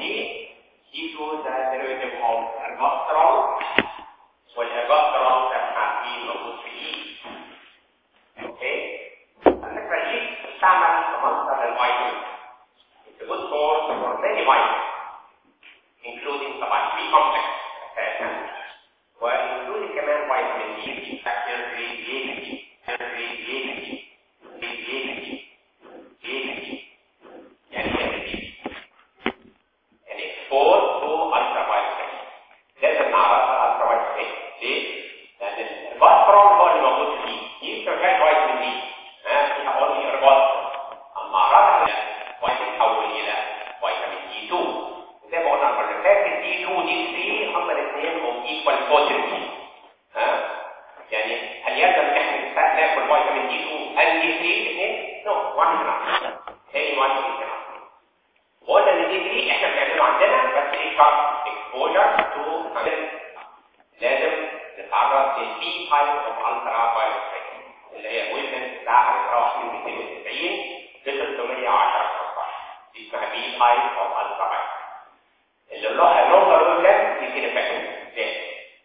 دي D2 ده derivative of ergosterol والergosterol ده احنا عارفين موجود في الايد اوكي الفكره دي تستعمل كمصدر للفيتامين It's a good source for many vitamins including طبعا B complex اساسا وانكلودing كمان فيتامين D factor 3 DHA 3 DHA DHA DHA يعني ايه يعني export to ultraviolet لازم نعرفها الالترا ليه؟ لان الباسبرون هو اللي موجود فيه دي ما فيهاش فيتامين دي ها فيها اونلي ارباط اما اعراضها وتتحول الى فيتامين دي 2 زي ما قلنا المره اللي فاتت دي 2 دي 3 هما الاثنين هم ايكوال بوتنسي ها يعني هل يلزم ان احنا ناكل فيتامين دي 2 ان دي 3 الاثنين؟ نو واحد منهم تاني واحد منهم وقلنا ان دي 3 احنا بنعمله عندنا بس ايه شرط اكسبوجر تو لازم نتعرض للبي تايب اوف الترا فايروس اللي هي الويفنس بتاعها بتروح من 290 ل 310 دي اسمها بي تايب اوف الترا فايروس اللي لها لونجر ويفلنس يمكن افكت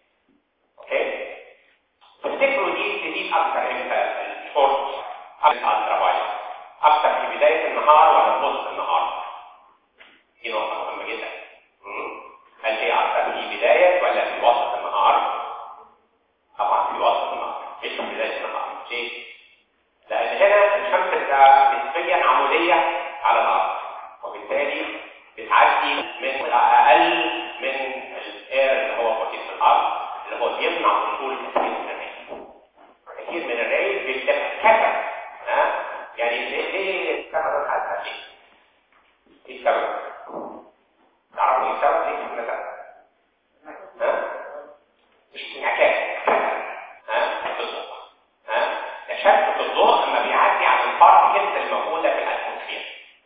اوكي تفتكروا دي تزيد اكتر امتى الشورت الترا فايروس اكتر في بدايه النهار ولا في وسط النهار دي نقطه مهمه جدا هل هي اكتر في بدايه ولا في وسط النهار طبعا في وسط النهار مش في بدايه النهار ليه لان هنا الشمس بتبقى نسبيا عموديه على الارض وبالتالي بتعدي من اقل من الاير اللي هو محيط الارض اللي هو بيمنع وصول كثير من الري كثير من الري بيبقى كسر ها يعني ليه ليه الكسر ده ليه؟ ايه السبب؟ تعرفوا ايه السبب ليه مثلا؟ ها؟ مش انعكاس ها؟ الضوء ها؟ تشتت الضوء لما بيعدي على البارتكلز الموجوده في الاتموسفير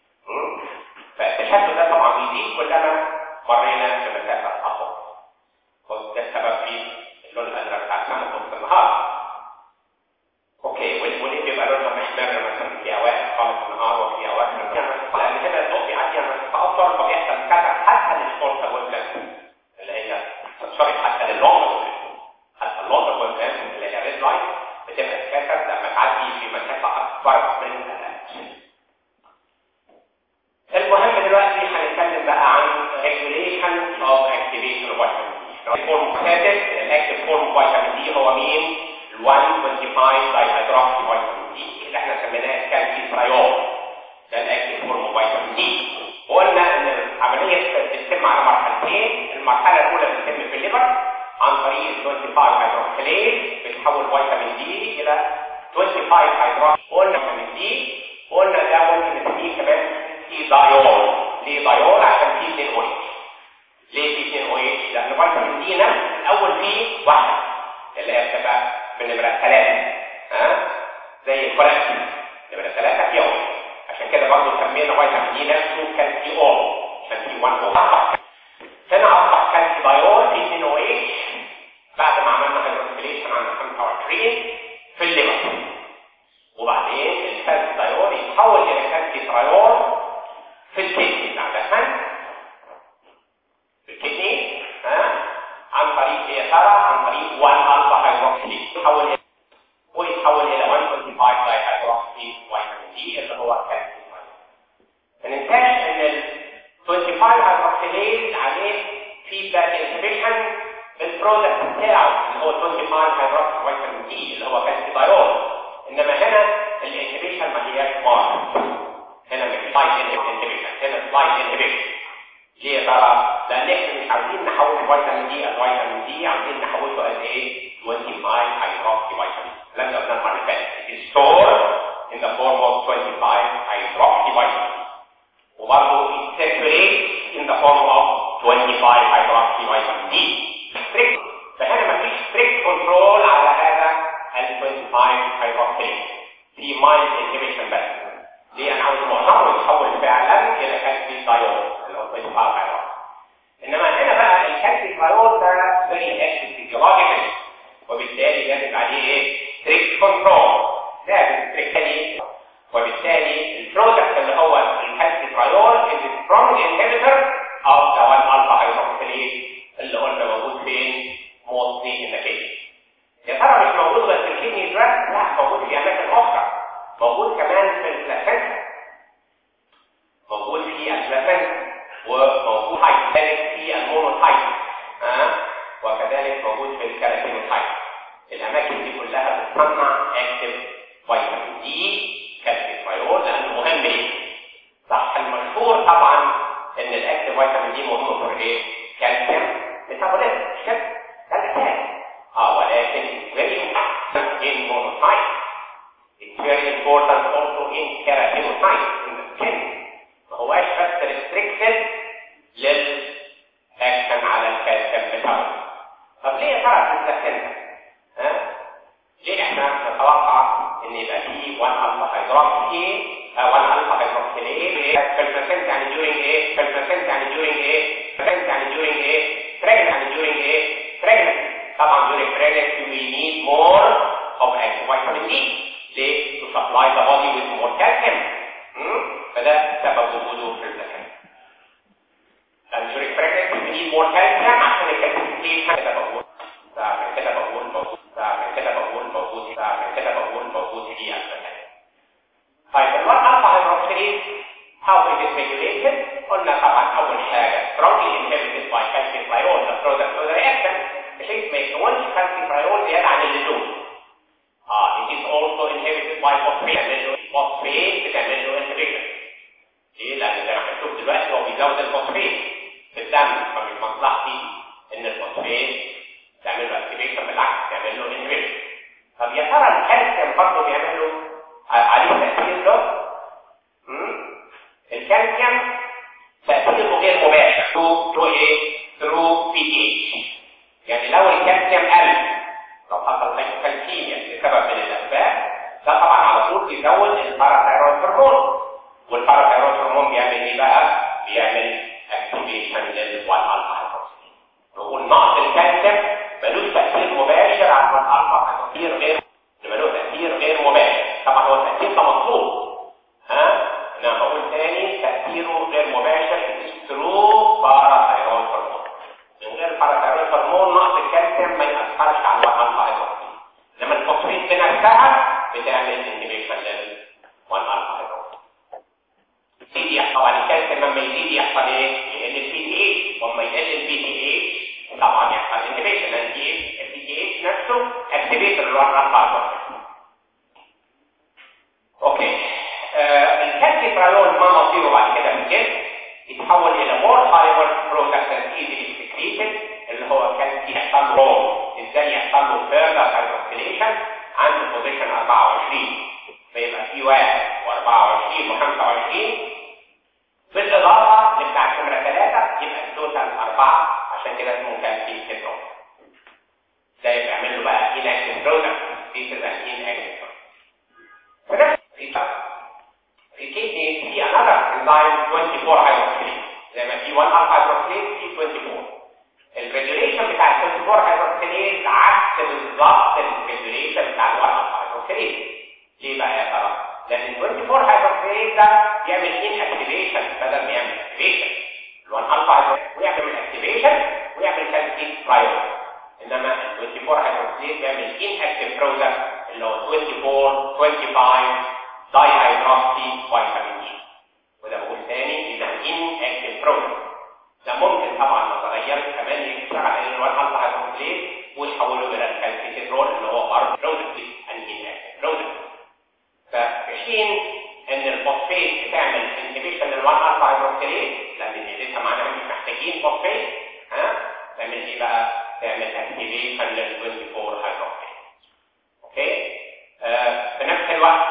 فالتشتت ده طبعا بيزيد كلما مرينا بمسافه اطول وده السبب في اللون الازرق بتاع السماء في وسط النهار اوكي وليه بيبقى لونها محمر مثلا في اوقات خالص النهار وفي اوقات لان هنا الضوء بيعدي على مسافه اطول فبيحصل كسر حتى للشورت ويفلنس اللي هي سوري حتى لللونج حتى اللونج ويفلنس اللي هي ريد لايت بتبقى تتكسر لما تعدي في مسافه اكبر من الالات المهم دلوقتي هنتكلم بقى عن regulation of activation of vitamin D. الفورم السادس الاكتف فورم فيتامين دي هو مين؟ ال 125 دايهيدروكسي فيتامين دي اللي احنا سميناه كالسيتريول ده الاكتف فورم فيتامين دي وقلنا ان العمليه بتتم على مرحلتين المرحله الاولى بتتم في الليبر عن طريق ال 25 هيدروكسيليز بتحول فيتامين دي الى 25 هيدروكسي قلنا فيتامين دي قلنا ده ممكن نسميه كمان سي دايول ليه دايول عشان فيه 2 او اتش ليه فيه 2 او اتش لان فيتامين دي نفس الاول فيه واحده اللي هي بتبقى بالنمره 3 ها زي الكوليسترول نمره 3 فيها واحد عشان كده برضه سمينا فيتامين دي نفسه كالسيول عشان فيه 1 او هنا اصبح كالسيدايول في 2 او اتش بعد ما عملنا هيدروكسيليشن عند 25 في الليبر وبعدين الكالسيدايول يتحول الى كالسيتريول في الكدني بتاع الدم في الكدني ها عن طريق ايه ترى عن طريق 1 الفا هيدروكسيليز يتحول ويتحول الى 125 داي هيدروكسي فيتامين دي اللي هو كالسيتريول ما ننساش ان ال 25 هيدروكسيليز عليه فيدباك انهبيشن بالبرودكت بتاعه اللي هو 25 هيدروكسي فيتامين دي اللي هو كالسيتريول انما هنا الانهبيشن ما هياش مارك هنا مش سلايد انهبيشن هنا سلايد انهبيشن ليه يا ترى؟ لان احنا مش عاوزين نحول فيتامين دي الفيتامين دي عاوزين نحوله قد ايه؟ 25 هيدروكسي فيتامين الكلام ده قلناه المره اللي فاتت It is stored in the form of 25 hydroxy vitamin وبرضه it circulates in the form of 25 hydroxy vitamin D strict فهنا مفيش strict control على هذا ال 25 hydroxy في mild inhibition بس ليه انا عاوز معظمه يتحول فعلا الى كالسي دايول اللي هو 25 hydroxy انما هنا بقى الكالسي دايول ده very active physiologically وبالتالي لازم عليه ايه؟ strict control لازم strictly وبالتالي البرودكت اللي هو الكالسيتريول is a strong inhibitor of البلاسنتا وموجود هايبوثاليك في المونوتايب ها وكذلك موجود في الكاراتينوتايب الاماكن دي كلها بتصنع اكتف فيتامين دي كالسيتريول لانه مهم ليه صح المشهور طبعا ان الاكتف فيتامين دي مهم في ايه كالسيوم ميتابوليزم مش كده ده الاساس اه ولكن very important in monotype it's very important also in keratinocyte in the skin ما هواش بس restricted للاكشن على الكالسيوم ميتابوليزم طب ليه يا ترى في البلاسنتا ها ليه احنا نتوقع ان يبقى في 1 الفا هيدروكسي 1 الفا هيدروكسيليز في البلاسنتا يعني during ايه في البلاسنتا يعني during ايه pregnant يعني during ايه pregnant يعني during ايه pregnancy طبعا during pregnancy we need more of active vitamin D ليه to supply the body with more calcium مم؟ فده سبب وجوده في البلاسنتا and during pregnancy we need more calcium عشان الكالسيفيكيشن كده بقول فعشان كده بقول موجود فعشان كده بقول موجود فعشان كده بقول موجود في البلاسنتا طيب الوان الفا هيدروكسيليز how it is regulated قلنا طبعا اول حاجه strongly inhibited by calcitriol the product of the reaction بحيث ما يكونش calcitriol زياده عن اللزوم اه it is also inhibited by phosphate بتعمل له phosphate بتعمل له inhibition ليه؟ لان زي ما هنشوف دلوقتي هو بيزود الفوسفات في الدم فمش مصلحتي ان الفوسفات تعمل له اكتيفيشن بالعكس تعمل له انهبيشن طب يا ترى الكالسيوم برضه بيعمل له عليه تاثير له؟ الكالسيوم تاثيره غير مباشر ثرو ثرو ايه؟ ثرو بي اتش يعني لو الكالسيوم قل لو حصل هايبوكالسيميا لسبب من الاسباب ده طبعا على طول بيزود الباراثايرويد هرمون والباراثايرويد هرمون بيعمل ايه بقى؟ بيعمل اكتيفيشن لل 1 الفا هيدروكسي نقول نقص الكالسيوم ملوش تاثير مباشر على 1 الفا تاثير غير ملوش تاثير غير مباشر طبعا هو التاثير ده مطلوب ها انا بقول تاني تاثيره غير مباشر ثرو باراثايرويد هرمون من غير باراثايرويد هرمون نقص الكالسيوم ما ياثرش على 1 الفا هيدروكسي انما الفوسفيت بنفسها بتعمل انهبيشن لل 1 الفا هيدروكسي يزيد يحصل على الكالسيوم لما يزيد يحصل ايه؟ يقل البي تي اتش وما يقل البي تي اتش طبعا يحصل انهبيشن لان البي تي اتش نفسه اكتيفيتور اللي هو الرقم اوكي آه الكالسيترالون ما مصيره بعد كده في الجسم يتحول الى مور فايبر برودكت ايزي سكريتد اللي هو كان يحصل له ازاي يحصل له فيرذر هيدروكسيليشن عند بوزيشن 24 فيبقى في واحد و24 و25 بالاضافه لبتاع نمره 3 يبقى التوتال 4 عشان كده اسمه كالسيوم سيترون ده يبقى يعمل له بقى inactive product this is an inactive product فنفس في في كيدني في another enzyme 24 hydroxylase زي ما في 1 alpha hydroxylase في 24 الريجوليشن بتاع ال 24 hydroxylase عكس بالظبط الريجوليشن بتاع ال 1 alpha hydroxylase ليه بقى يا ترى؟ لان ال 24 هيدروكسيليز ده بيعمل ان اكتيفيشن بدل ما يعمل اكتيفيشن ال 1 الفا هيدروكسيليز ويعمل اكتيفيشن ويعمل كالسيوم برايور انما ال 24 هيدروكسيليز بيعمل ان اكتيف برودكت اللي هو 24 25 داي هيدروكسي فيتامين دي وده بقول تاني اذا ان اكتيف برودكت ده ممكن طبعا نتغير كمان يشتغل على ال 1 الفا هيدروكسيليز ويحوله الى الكالسيترول اللي هو برضه برودكت ان ان اكتيف برودكت ففي حين ان الفوسفات بتعمل انهبيشن لل 1 الفا هيدروكسيليز لان لسه معانا مش محتاجين فوسفات ها تعمل ايه بقى؟ تعمل اكتيفيشن لل 24 هيدروكسيليز اوكي؟ آه في نفس الوقت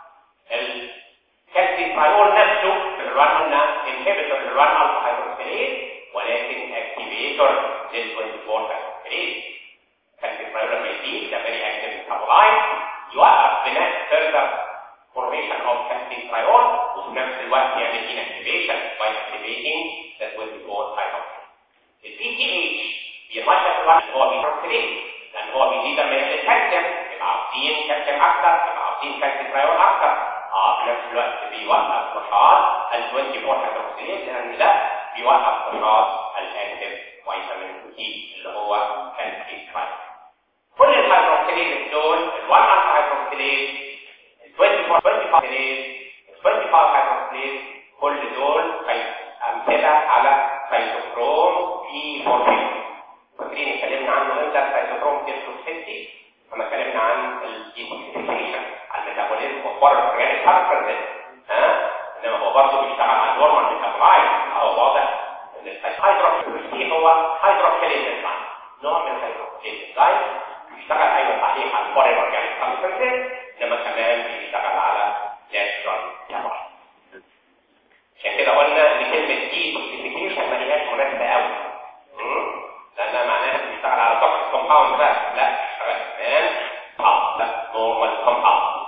الكالسيتريول نفسه في ال 1 قلنا انهبيتور لل 1 الفا هيدروكسيليز ولكن اكتيفيتور لل 24 هيدروكسيليز الكالسيتريول لما يزيد ده فيري اكتيف ميتابولايت يوقف بناء further formation of calcitriol وفي نفس الوقت يعمل inactivation by activating the 24 hydroxyl. ال PTH بينشط الوقت هو بيتروكسيليز لان هو بيزيد لما يقل الكالسيوم يبقى عاوزين كالسيوم اكتر يبقى عاوزين كالسيتريول اكتر اه في نفس الوقت بيوقف نشاط ال 24 هيدروكسيليز لان ده بيوقف نشاط الاكتيف فيتامين دي اللي هو كالسيتريول كل الهيدروكسيليز دول ال 1 الفا هيدروكسيليز ال 24 25 هيدروكسيليز ال 25 هيدروكسيليز كل دول مرتبه على سيتوكروم في فورمين فاكرين اتكلمنا عنه امتى السيتوكروم ديستروفيتي لما اتكلمنا عن الديكوسيفيكيشن على الميتابوليزم واخبار الاورجانيك هاركر ها انما هو برضه بيشتغل على النورمال ميتابولايت هو واضح ان الهيدروكسيل هو هيدروكسيليز انزيم نوع من الهيدروكسيليز انزيم بيشتغل ايوه صحيح على الفورين اورجانيك سبستنسز انما كمان بيشتغل على ناتشرال ميتابولايت عشان كده قلنا ان كلمه دي توكسيفيكيشن ما هياش مناسبه قوي لانها معناها بيشتغل على توكسيك كومباوند بس لا بيشتغل كمان اه لا نورمال كومباوند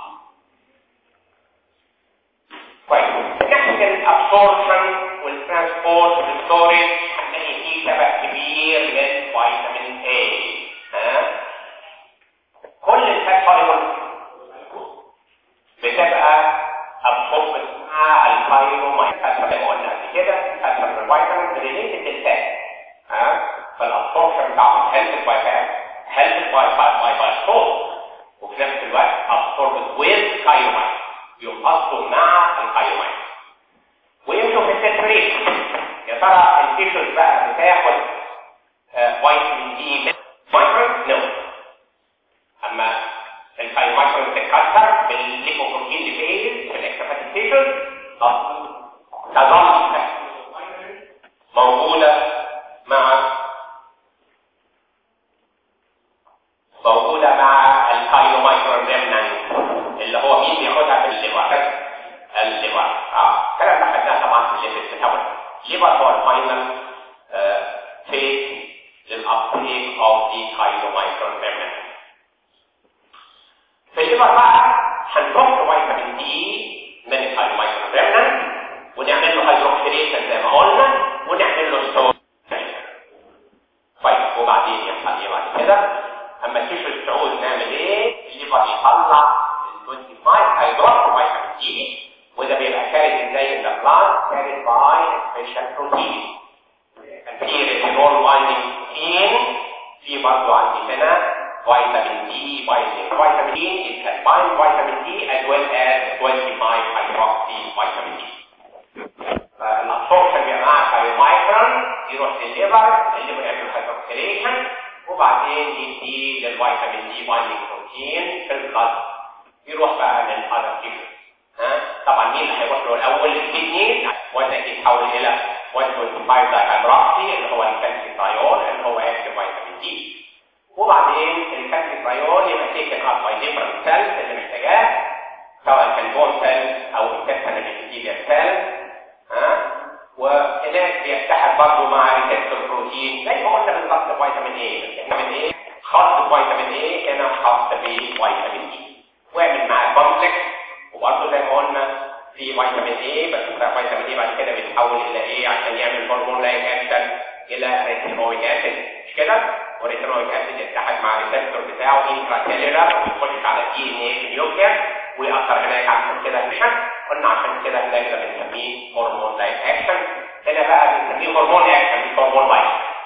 طيب من ناحيه الابسوربشن والترانسبورت والستورج هنلاقي فيه سبب كبير للفيتامين A ها كل الفات سوليبل بتبقى ابسوربت مع الفايرومايت زي ما قلنا قبل كده الفيتامين ريليتد للفات ها فالابسوربشن بتاعهم هيلث باي فات هيلث باي باي باي صوت وفي نفس الوقت ابسوربت ويز كايرومايت يقصوا مع الكايرومايت ويمشوا في التفريق يا ترى التيشوز بقى بتاخد فيتامين دي مايكرون نو اما الكايرومايكرون بتتكسر بالليكوبروتين ليبيز في الاكتفاتيك تيشوز تظل موجوده مع موجوده مع الكايرومايكرون ريمنانت اللي هو مين بياخدها في الليفر الليفر اه الكلام ده خدناه طبعا في الليفر ميتابوليزم الليفر هو الفاينل فيز للابتيك اوف ذا كايرومايكرون ريمنانت في الليفر بقى هنحط فيتامين دي من الكايرومايكرون ريمنانت ونعمل له هيدروكسيليشن زي ما قلنا ونعمل له ستور طيب وبعدين يحصل ايه بعد كده اما تيجي الشعور نعمل ايه الليفر يطلع 25 هيدروكسي فيتامين دي وده بيبقى كارد ازاي ان ذا بلاد كارد باي سبيشال بروتين كان في ريتينول بايندينج بروتين في برضه عندي هنا فيتامين دي بايندينج فيتامين دي it can bind vitamin D as well as 25 hydroxy vitamin D فالابسوربشن بيبقى مع كايومايكرون يروح للليفر الليفر يعمل هيدروكسيليشن وبعدين يدي للفيتامين دي بايندينج بروتين في البلاد يروح بقى للاذر تيشوز ها طبعا مين اللي هيروح له الاول الكدني وده يتحول الى 125 دايهيدروكسي اللي هو الكالسيتايون اللي هو اكتف فيتامين دي وبعدين الكالسيتايون يبقى تيكن اب باي ديفرنت سيلز اللي محتاجاه سواء كان بون سيلز او انتستينال ابيثيليال سيلز ها وهناك بيتحد برضه مع ريسبتور بروتين زي ما قلنا بالظبط فيتامين ايه فيتامين ايه خاص بفيتامين ايه هنا خاص بفيتامين دي واعمل معاه كومبلكس وبرضه زي ما قلنا في فيتامين ايه بس فيتامين ايه بعد كده بيتحول الى ايه عشان يعمل هرمون لايك اكشن الى ريتينويك اسيد مش كده والريتينويك اسيد يتحد مع الريسبتور بتاعه انتراسيلولار ويخش على دي ان ايه في النيوكلير ويأثر هناك عشان كده مشن قلنا عشان كده هناك ده بنسميه هرمون لايك اكشن هنا بقى بنسميه هرمون اكشن مش هرمون لايك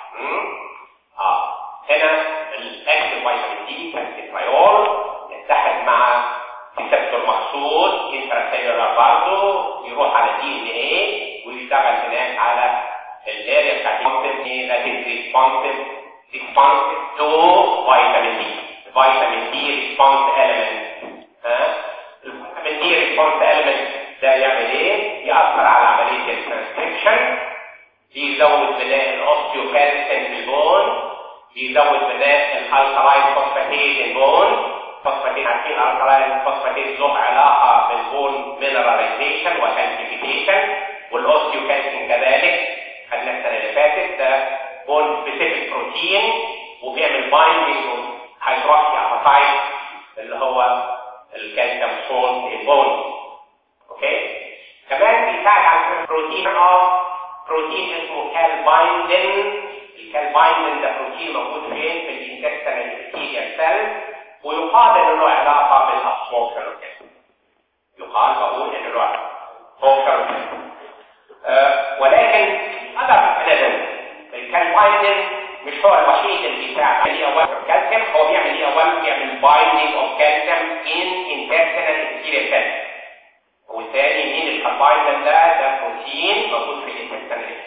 اه هنا الاكتف فيتامين دي كالسيتريول يتحد مع ريسبتور مخصوص انتراسيلولار برضه يروح على دي ان ايه ويشتغل هناك على الاريا بتاعت الكونسبت that is responsive responsive to vitamin D vitamin D response element ها الفيتامين دي response element ده يعمل ايه؟ يأثر على عملية الترانسكريبشن يزود بناء الاوستيوكالسين في البون يزود بناء الالكالاين فوسفاتيز البون فوسفاتيز عارفين الالكالاين فوسفاتيز له علاقه بالبون مينراليزيشن وكالسيفيكيشن والاوستيوكالسين كذلك خدنا السنه اللي فاتت ده بون سبيسيفيك بروتين وبيعمل بايندينج هيدروكسي اباتايت اللي هو الكالسيوم سولت البون اوكي كمان بيساعد على بروتين اه بروتين اسمه كالبايندين الكالبايندين ده بروتين موجود فين في الانتستينال ابيثيليال سيل ويقال ان له علاقه بالابسوربشن وكده يقال بقول ان له absorption آه ولكن اذر ريزن الكالبايندين مش هو الوحيد اللي بيساعد عليه اولا الكالسيوم هو بيعمل ايه اولا بيعمل بايندينج اوف كالسيوم ان انتستينال ابيثيليال سيل والثاني مين الكالبايندين ده ده بروتين موجود في الانتستينال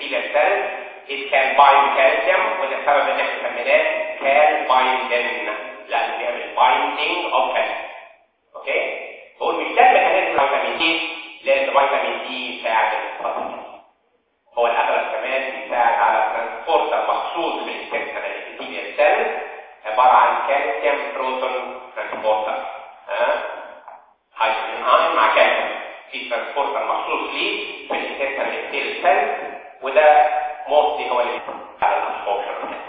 epithelial cells it can bind calcium وده السبب ان احنا سميناه كال بايندن لانه بيعمل بايندينج اوف كالسيوم اوكي بقول مش ده الميكانيزم فيتامين دي لان فيتامين دي يساعد الفصل هو الاغلب كمان بيساعد على ترانسبورتر مخصوص بالانتستينال epithelial cells عباره عن كالسيوم بروتون ترانسبورتر ها هيدروجين ايون مع كالسيوم في ترانسبورتر مخصوص ليه في الانتستينال epithelial cells وده موستلي هو اللي على الابسوربشن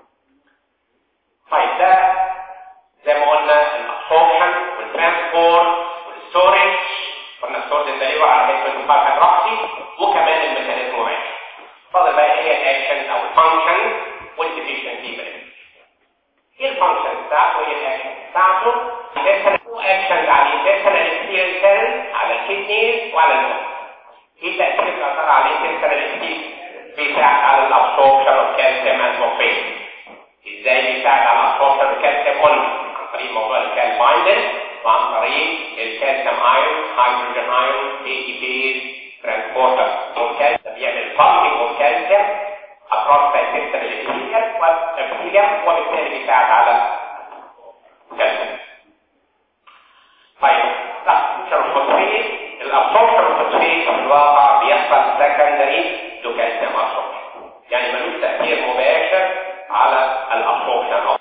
طيب ده زي ما قلنا الابسوربشن والترانسبورت والستورج قلنا ستورج ديليفر على هيد 25 هيدروكسي وكمان الميكانيزم واحد فاضل بقى ايه هي الاكشن او الفانكشن والديفيشنسي ايه الفانكشن بتاعته وايه الاكشن بتاعته اكشن على الانتستينال epithelial cells على الكدنيز وعلى المخ ايه التاثير اللي اثر على الانتستينال epithelial بيساعد على الابسوربشن اوف كالسيوم اند فوسفيت ازاي بيساعد على الابسوربشن اوف كالسيوم قلنا عن طريق موضوع الكال بايندر وعن طريق الكالسيوم ايون هيدروجين ايون اي تي بيز ترانسبورتر والكالسيوم بيعمل بامبنج اوف كالسيوم اكروس ذا انتستينال epithelium والابيثيليوم وبالتالي بيساعد على الكالسيوم طيب الابسوربشن الفوسفيت الابسوربشن الفوسفيت في الواقع بيحصل سكندري تو كالسيوم ابسوربشن يعني ملوش تاثير مباشر على الابسوربشن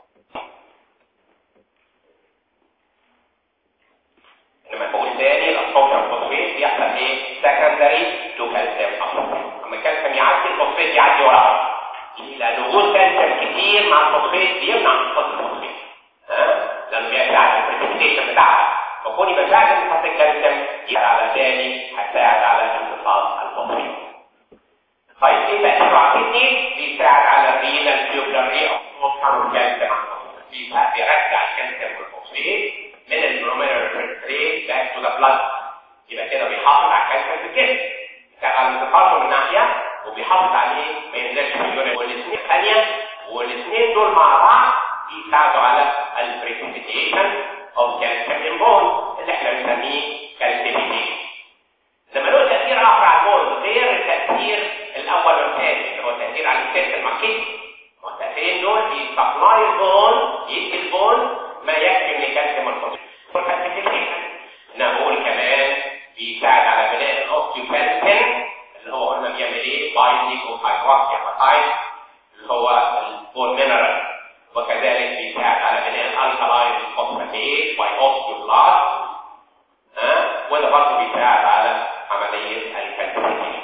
لما بقول تاني الابسوربشن الفوسفيت بيحصل ايه سكندري تو كالسيوم ابسوربشن اما الكالسيوم يعدي الفوسفيت يعدي وراه لان وجود كالسيوم كتير مع الفوسفيت بيمنع انخفاض الفوسفيت ها لانه بيساعد البريسبيتيشن بتاعها فكوني بساعد انخفاض الكالسيوم يبقى على تاني هتساعد على انخفاض الفوسفيت طيب ايه تاثيره على الكدني بيساعد على الرينال تيوبلر ري اوف الكالسيوم بيرجع الكالسيوم والفوسفيت من الجلوميرولار ري باك تو ذا بلاد يبقى كده بيحافظ على الكالسيوم في الجسم على انتقاله من ناحيه وبيحافظ عليه ما ينزلش في اليورين والاثنين الثانيه والاثنين دول مع بعض بيساعدوا على البريسبيتيشن اوف كالسيوم ان بون اللي احنا بنسميه كالسيفيتيشن لما له تاثير اخر على البون غير التاثير الاول والثاني اللي هو التاثير على الكالسيوم الماركتي والتاثيرين دول بيسبلاي البون يدي البون ما يكفي من الكالسيوم والفوسفور انما بقول كمان بيساعد على بناء الاوستيوكالسين اللي هو قلنا بيعمل ايه بايندينج اوف هيدروكسي اباتايد اللي هو البون مينرال وكذلك بيساعد على بناء الالكالاين فوسفاتيز باي اوستيوبلاست ها وده برضه بيساعد على عمليه الكالسيفيكيشن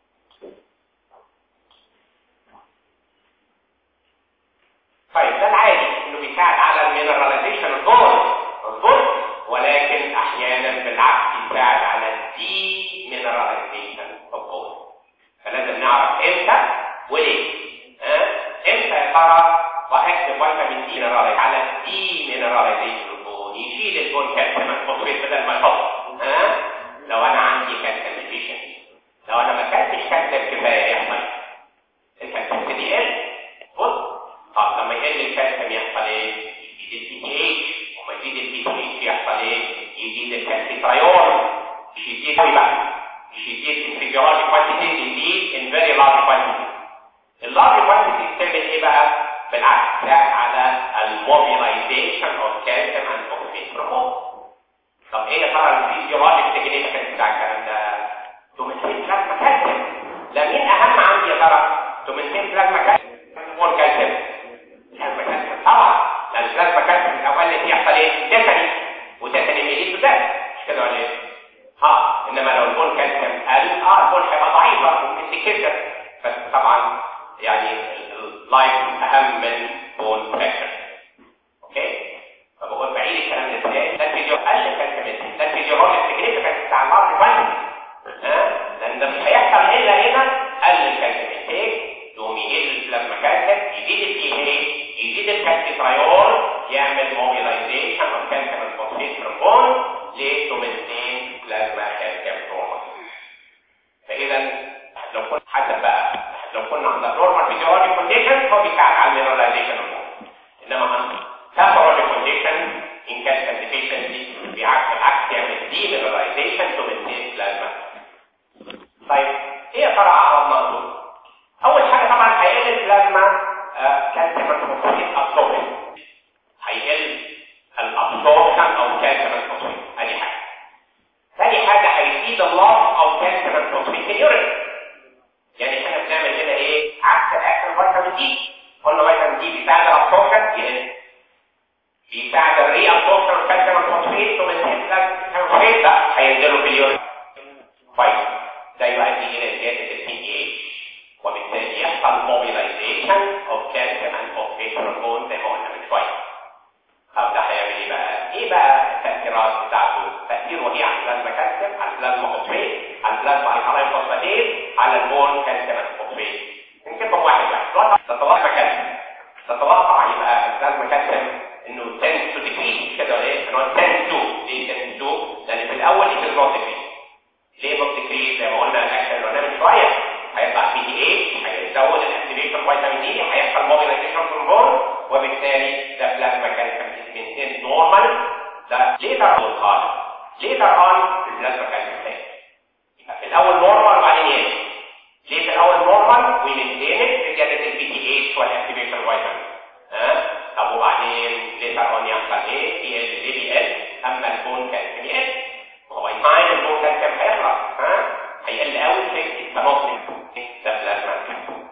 طيب ده العادي انه بيساعد على المينراليزيشن البون مظبوط ولكن احيانا بالعكس يساعد على الدي مينراليزيشن البون فلازم نعرف امتى وليه ها امتى يا ترى واكتب فيتامين دي مينراليز على الدي مينراليزيشن البون يشيل البون كالسيوم الفوسفيت بدل ما يحط ها لو انا عندي كالسيوم ديفيشنسي لو انا ما كلتش كالسيوم كفايه يحصل الكالسيوم دي يقل بص طب لما يقل الكالسيوم يحصل ايه يزيد البي تي اتش وما يزيد البي تي اتش يحصل ايه يزيد الكالسيتريون مش يزيد قوي بقى مش يزيد انفجارات كوانتيتي يزيد ان فيري لارج كوانتيتي اللارج كوانتيتي بتعمل ايه بقى بالعكس تساعد على الموبيلايزيشن اوف كالسيوم اند فوسفيت طب ايه يا ترى الفيزيولوجيك سيجنيفيكانس بتاع الكلام ده تومنتين بلازما كالسيوم لا مين اهم عندي يا ترى تومنتين بلازما كالسيوم مور كالسيوم بلازما كالسيوم طبعا لان البلازما كالسيوم الاول اللي يحصل ايه تسني وتسني ميليد بذات مش كده ولا ايه ها انما لو البون كالسيوم قل اه البون هيبقى ضعيفه وممكن تكسر بس طبعا يعني اللايف اهم من بون فاكتور اوكي فبقول بعيد الكلام ده ازاي ده الفيديو قل كالسيوم ده الفيزيولوجيك سيجنيفيكانس بتاع اللارج كوانتيتي ها لان ده مش هيحصل الا هنا قل الكالسيوم انتاج يقوم يقل البلازما كالسيوم يزيد الدي اي يزيد الكالسيتريول يعمل موبيلايزيشن اوف كالسيوم الفوسفيت في البون لتومنتين بلازما كالسيوم نورمال فاذا لو كنت حسب بقى لو كنا عند نورمال فيزيولوجيك كونديشن هو بيساعد على المينراليزيشن انما عند pathologic condition in calcium deficiency بعكس العكس يعمل demineralization to maintain plasma طيب ايه يا ترى اعراض نقصه ايه عكس الاكشن فيتامين دي قلنا فيتامين دي بيساعد الابسوربشن يقل بيساعد الري ابسوربشن والكالسيوم فوسفيت وبالتالي الفوسفيت لا هينزلوا في اليورين كويس ده يؤدي الى زياده البي دي اتش وبالتالي يحصل موبيلايزيشن اوف كالسيوم اند فوسفيت هرمون زي ما قلنا من شويه طب ده هيعمل ايه بقى؟ ايه بقى التاثيرات بتاعته؟ تاثيره ايه على البلازما كالسيوم، على البلازما فوسفيت، على البلازما الكالين فوسفاتيز، على البون كالسيوم فوسفيت. نكتبهم واحد واحد. تتوقع كالسيوم. تتوقع يبقى البلازما كالسيوم انه tends to decrease كده ولا ايه؟ انه tends to ليه tends to؟ لان في الاول it is not decrease. ليه not decrease؟ زي ما قلنا الاكشن اللي قلنا من شويه هيطلع بي دي اتش هيزود الاكتيفيشن فيتامين دي هيحصل موبيلايزيشن في البون وبالتالي ده بلازما كالسيوم maintain normal ده later on خالص later on البلازما كالسيوم تاني يبقى في الاول نورمال وبعدين يقل ليه في الاول نورمال ويمنتين بزياده البي تي اتش والاكتيفيشن فيتامين ها طب وبعدين later on يحصل ايه؟ يقل ليه بيقل اما البون كالسيوم يقل هو يفاين البون كالسيوم هيخلص ها هيقل قوي في التناقض ده بلازما كالسيوم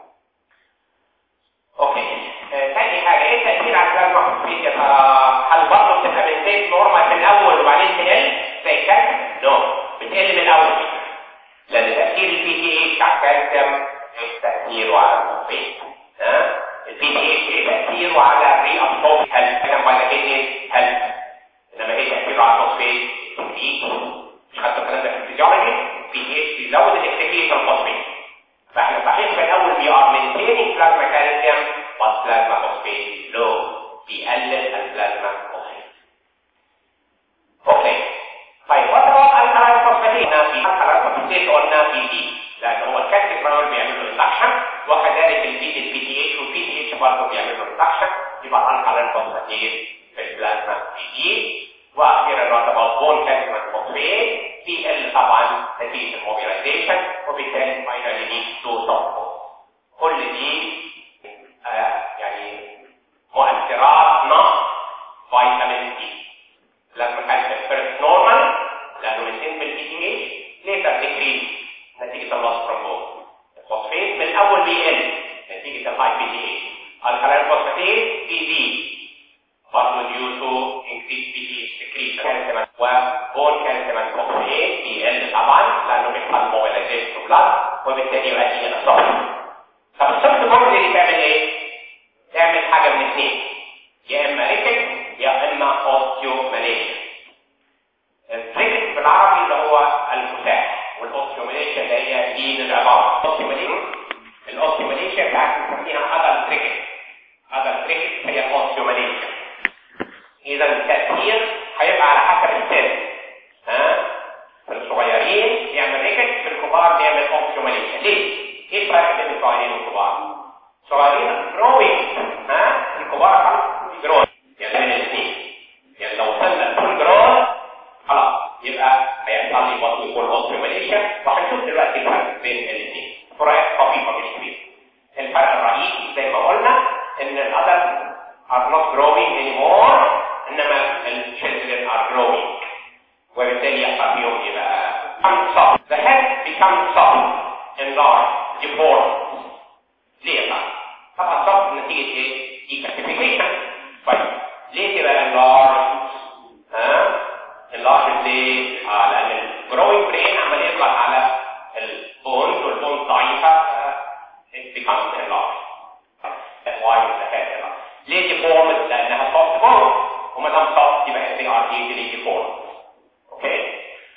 اوكي ثاني حاجه ايه التاثير على البلازما فوسفيت يا ترى هل برضه بتبقى بنتين نورمال في الاول وبعدين تقل زي الكالسيوم؟ نو بتقل من الاول لان تاثير البي تي اتش على الكالسيوم ايه تاثيره على الفوسفيت ها البي تي اتش ايه تاثيره على الري ابسورب هل كان ولا كده هل انما ايه تاثيره على الفوسفيت تكنيك مش خدتوا الكلام ده في الفيزيولوجي البي تي اتش بيزود الاكتيفيشن الفوسفيت فاحنا صحيح في الاول بي ار مينتيننج بلازما كالسيوم والبلازما فوسفيت لو بيقلل البلازما فوسفيت اوكي طيب وات اباوت الكالاين فوسفاتيز قلنا في الكالاين فوسفاتيز قلنا في دي لان هو الكالسيوم برانول بيعمل له ريدكشن وكذلك البي البي تي اتش والبي تي اتش برضه بيعمل له ريدكشن يبقى الكالاين فوسفاتيز في البلازما في دي واخيرا وات اباوت بون كالسيوم فوسفيت بيقل طبعا نتيجه الموبيلايزيشن وبالتالي فاينالي نيد تو ستوب كل دي آه يعني مؤثرات نقص فيتامين دي لازم كالسيوم فيرست نورمال لانه من بالبي تي اتش ليتر ديكريز نتيجه اللوس فروم الفوسفيت من الاول بيقل نتيجه الهاي بي تي اتش الكالين فوسفاتيز بي دي برضه due to increased BDH secretion كالسيوم وبون كالسيوم فوسفيت بيقل طبعا لانه بيحصل موبيلايزيشن في بلاد وبالتالي يؤدي الى صفر طب الصفر برضه اللي تعمل ايه؟ تعمل حاجه من اثنين يا اما ريكت يا اما اوستيوماليشيا الريكت بالعربي اللي هو الفتاح والاوستيوماليشيا اللي هي دين العظام الاوستيوماليشيا الاوستيوماليشيا بتاعت بنسميها ادل ريكت ادل ريكت هي الاوستيوماليشيا اذا التاثير هيبقى على حسب السن ها في الصغيرين يعمل ريكت في الكبار بيعمل اوستيوماليشيا ليه؟ ايه الفرق بين الصغيرين والكبار؟ صغيرين جروينج ها الكبار خلاص جروينج يعني من الاثنين يعني لو وصلنا لفول جرون خلاص يبقى هيحصل لي وات يقول اوستيوماليشيا وهنشوف دلوقتي الفرق بين الاثنين فروقات طفيفه مش كبيره الفرق الرئيسي زي ما قلنا ان الادلت are not growing anymore انما الchildren are growing وبالتالي يحصل فيهم ايه بقى؟ become soft the head becomes soft enlarged deformed ليه بقى؟ طبعا soft نتيجة ايه؟ decalcification طيب ليه تبقى enlarged؟ ها؟ enlarged ليه؟ اه لان الجروينج برين عمال يضغط على البونز والبونز ضعيفة it becomes enlarged that's why the head enlarged ليه deformed؟ لانها soft bone وما دام soft يبقى they are easily deformed اوكي؟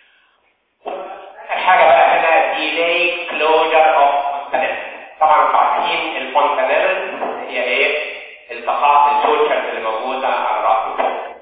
حاجة بقى هنا delay closure of fontanelle طبعا انتوا عارفين الفونتانيل هي ايه؟ التقاط السوتشر اللي موجودة على رأس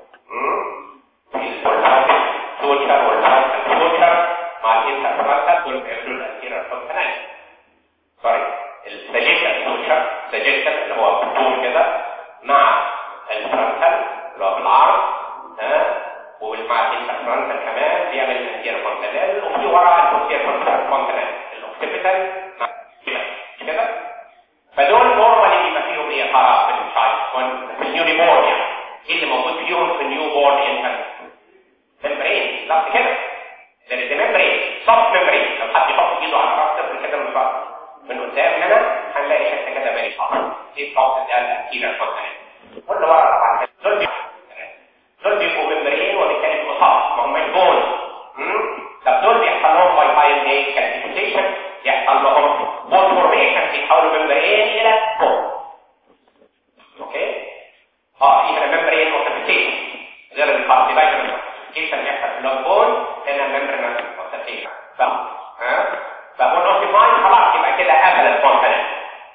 السوتشر والفرنتال سوتشر مع الانترفرنتال دول بيعملوا الانتيرير فونتانيل سوري السجيتال سوتشر سجيتال اللي هو بطول كده مع الفرنتال اللي هو بالعرض ها ومع الانترفرنتال كمان بيعمل الانتيرير فونتانيل وفي وراء البوستير فونتانيل الاوكسيبيتال مع كده فدول نورمالي بيبقى فيهم ايه ترى في الشايلد في النيو بورن يعني ايه اللي موجود فيهم في النيو بورن انفانت ممبرين بالظبط كده ده اللي ممبرين صف ممبرين لو حد يحط ايده على راس طفل كده من فوق من قدام هنا ستوب ده الانتيرير كونتيننت واللي ورا طبعا دول بيبقوا دول بيبقوا ممبرين وبالتالي بيبقوا صعب ما هم بون طب دول بيحصل لهم باي باي ايه كالسيفيكيشن يحصل لهم بون فورميشن بيتحولوا ممبرين الى بون اوكي اه في هنا ممبرين اوتيفيكيشن غير الكارتيلايتر اوتيفيكيشن يحصل في البون هنا ممبرين اوتيفيكيشن ها فهو نوتيفاين خلاص يبقى كده قفل الكونتيننت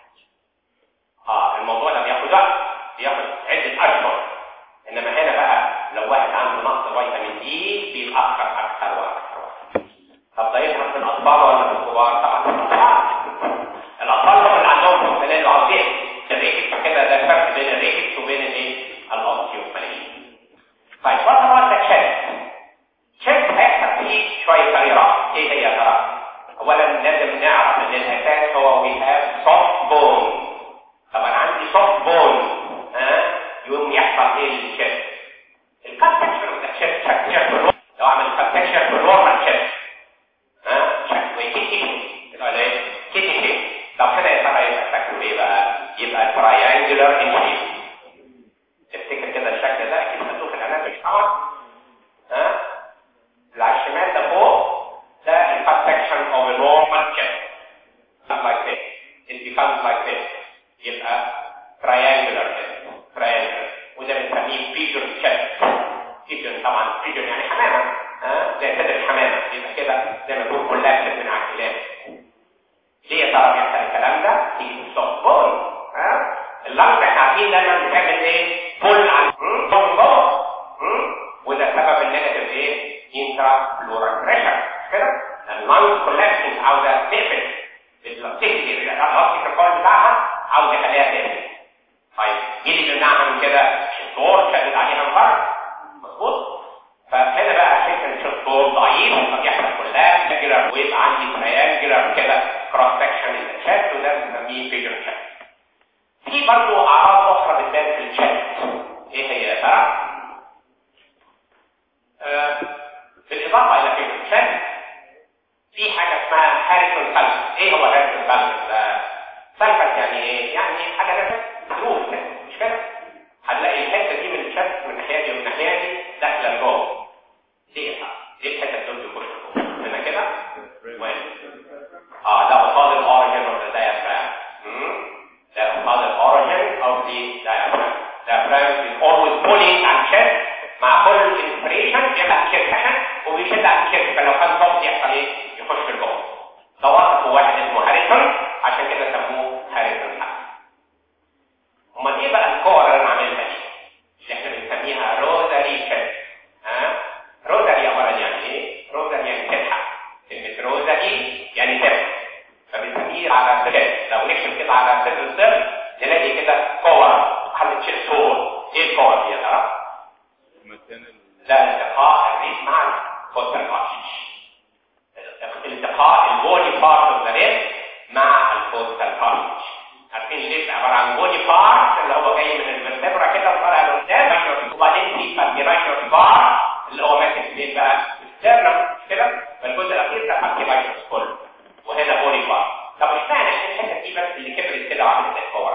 اه الموضوع ده بياخد وقت بياخد عده اشهر انما هنا بقى لو واحد عنده نقص فيتامين دي بيتاخر اكثر واكثر واكثر طب ده يظهر في الاطفال ولا في الكبار؟ طبعا في الاطفال الاطفال هم اللي عندهم كومبلين عظيم الريكت فكده ده الفرق بين الريكت وبين الايه؟ الاوستيومالين طيب وات اباوت ذا تشيست؟ تشيست هيحصل فيه شويه تغييرات ايه هي يا ترى؟ اولا لازم نعرف ان الاساس هو وي هاف سوفت بون طب انا عندي سوفت بون ها يقوم يحصل ايه للشيست الكابتشر اوف ذا شيست شكل لو اعمل كابتشر في النورمال شيست ها شكله كيكي كده ايه كيكي شيب طب كده يا ترى يبقى شكله ايه بقى يبقى تراينجلر ان شيب تفتكر كده الشكل ده اكيد خدوه في الاناتومي طبعا ها اللي على الشمال ده فوق ده الكات section of a normal chest not like this it becomes like this يبقى triangular chest triangular وده بنسميه pigeon chest pigeon طبعا pigeon يعني حمامة ها زي صدر الحمامة يبقى كده زي ما تقول كولابس من على الكلام ليه يا ترى بيحصل الكلام ده؟ تيجي الصوت بول ها اللمس احنا عارفين دايما بتعمل ايه؟ بول عن بول بول وده سبب النيجاتيف ايه؟ انترا فلورال بريشر كده اللانج كولابسنج عاوزه تقفل البلاستيكي الالاستيك الكول بتاعها عاوز يخليها تقفل طيب ايه اللي بيمنعها من كده؟ الشطور شدد عليها الفرق مظبوط؟ فهنا بقى عشان الشطور ضعيف فبيحصل كولابس كده ويبقى عندي تريانجلر كده كروس سكشن الشات وده بنسميه فيجر شات في برضه اعراض اخرى بتبان في الشات ايه هي يا ترى؟ آه بالاضافه الى فيجر شات في حاجه اسمها هاريسون سالفس ايه هو هاريسون سالفس ده سالفس يعني ايه يعني حاجه لازم تروح مش كده هنلاقي الحته دي من الشات من الناحيه دي ومن الناحيه دي داخله لجوه ليه ليه الحته دول بيخشوا هنا كده وين اه ده قصاد الاوريجن اوف ذا diaphragm ده قصاد الاوريجن اوف ذا diaphragm diaphragm is always pulling on chest مع كل inspiration يبقى chest وبيشد على الشيست فلو كان صوت يحصل ايه يخش لجوه ده وصفه واحد اسمه هاريسون عشان كده سموه هاريسون حق امال ايه بقى الكور اللي انا عاملها دي اللي احنا بنسميها روزاري شيست ها روزاري عباره يعني ايه روزاري يعني فتحه كلمه روزاري يعني فتحه فبنسميه على الشيست لو نكتب كده على صدر الصدر نلاقي كده كور حل تشيست هول ايه الكور دي يا ترى؟ لا التقاء الريس مع الكوستال كارتيج التقاء البودي بارت اوف ذا ريس مع الكوستال كارتيج عارفين الريس عباره عن بودي بارت اللي هو جاي من الفرتبرا كده وطالع لقدام وبعدين في فالجيرايتوس بار اللي هو ماسك فين بقى السترنم كده فالجزء الاخير ده فالجيرايتوس كله وهنا بودي بارت طب اشمعنى الحته دي بس اللي كبرت كده وعملت زي الكوره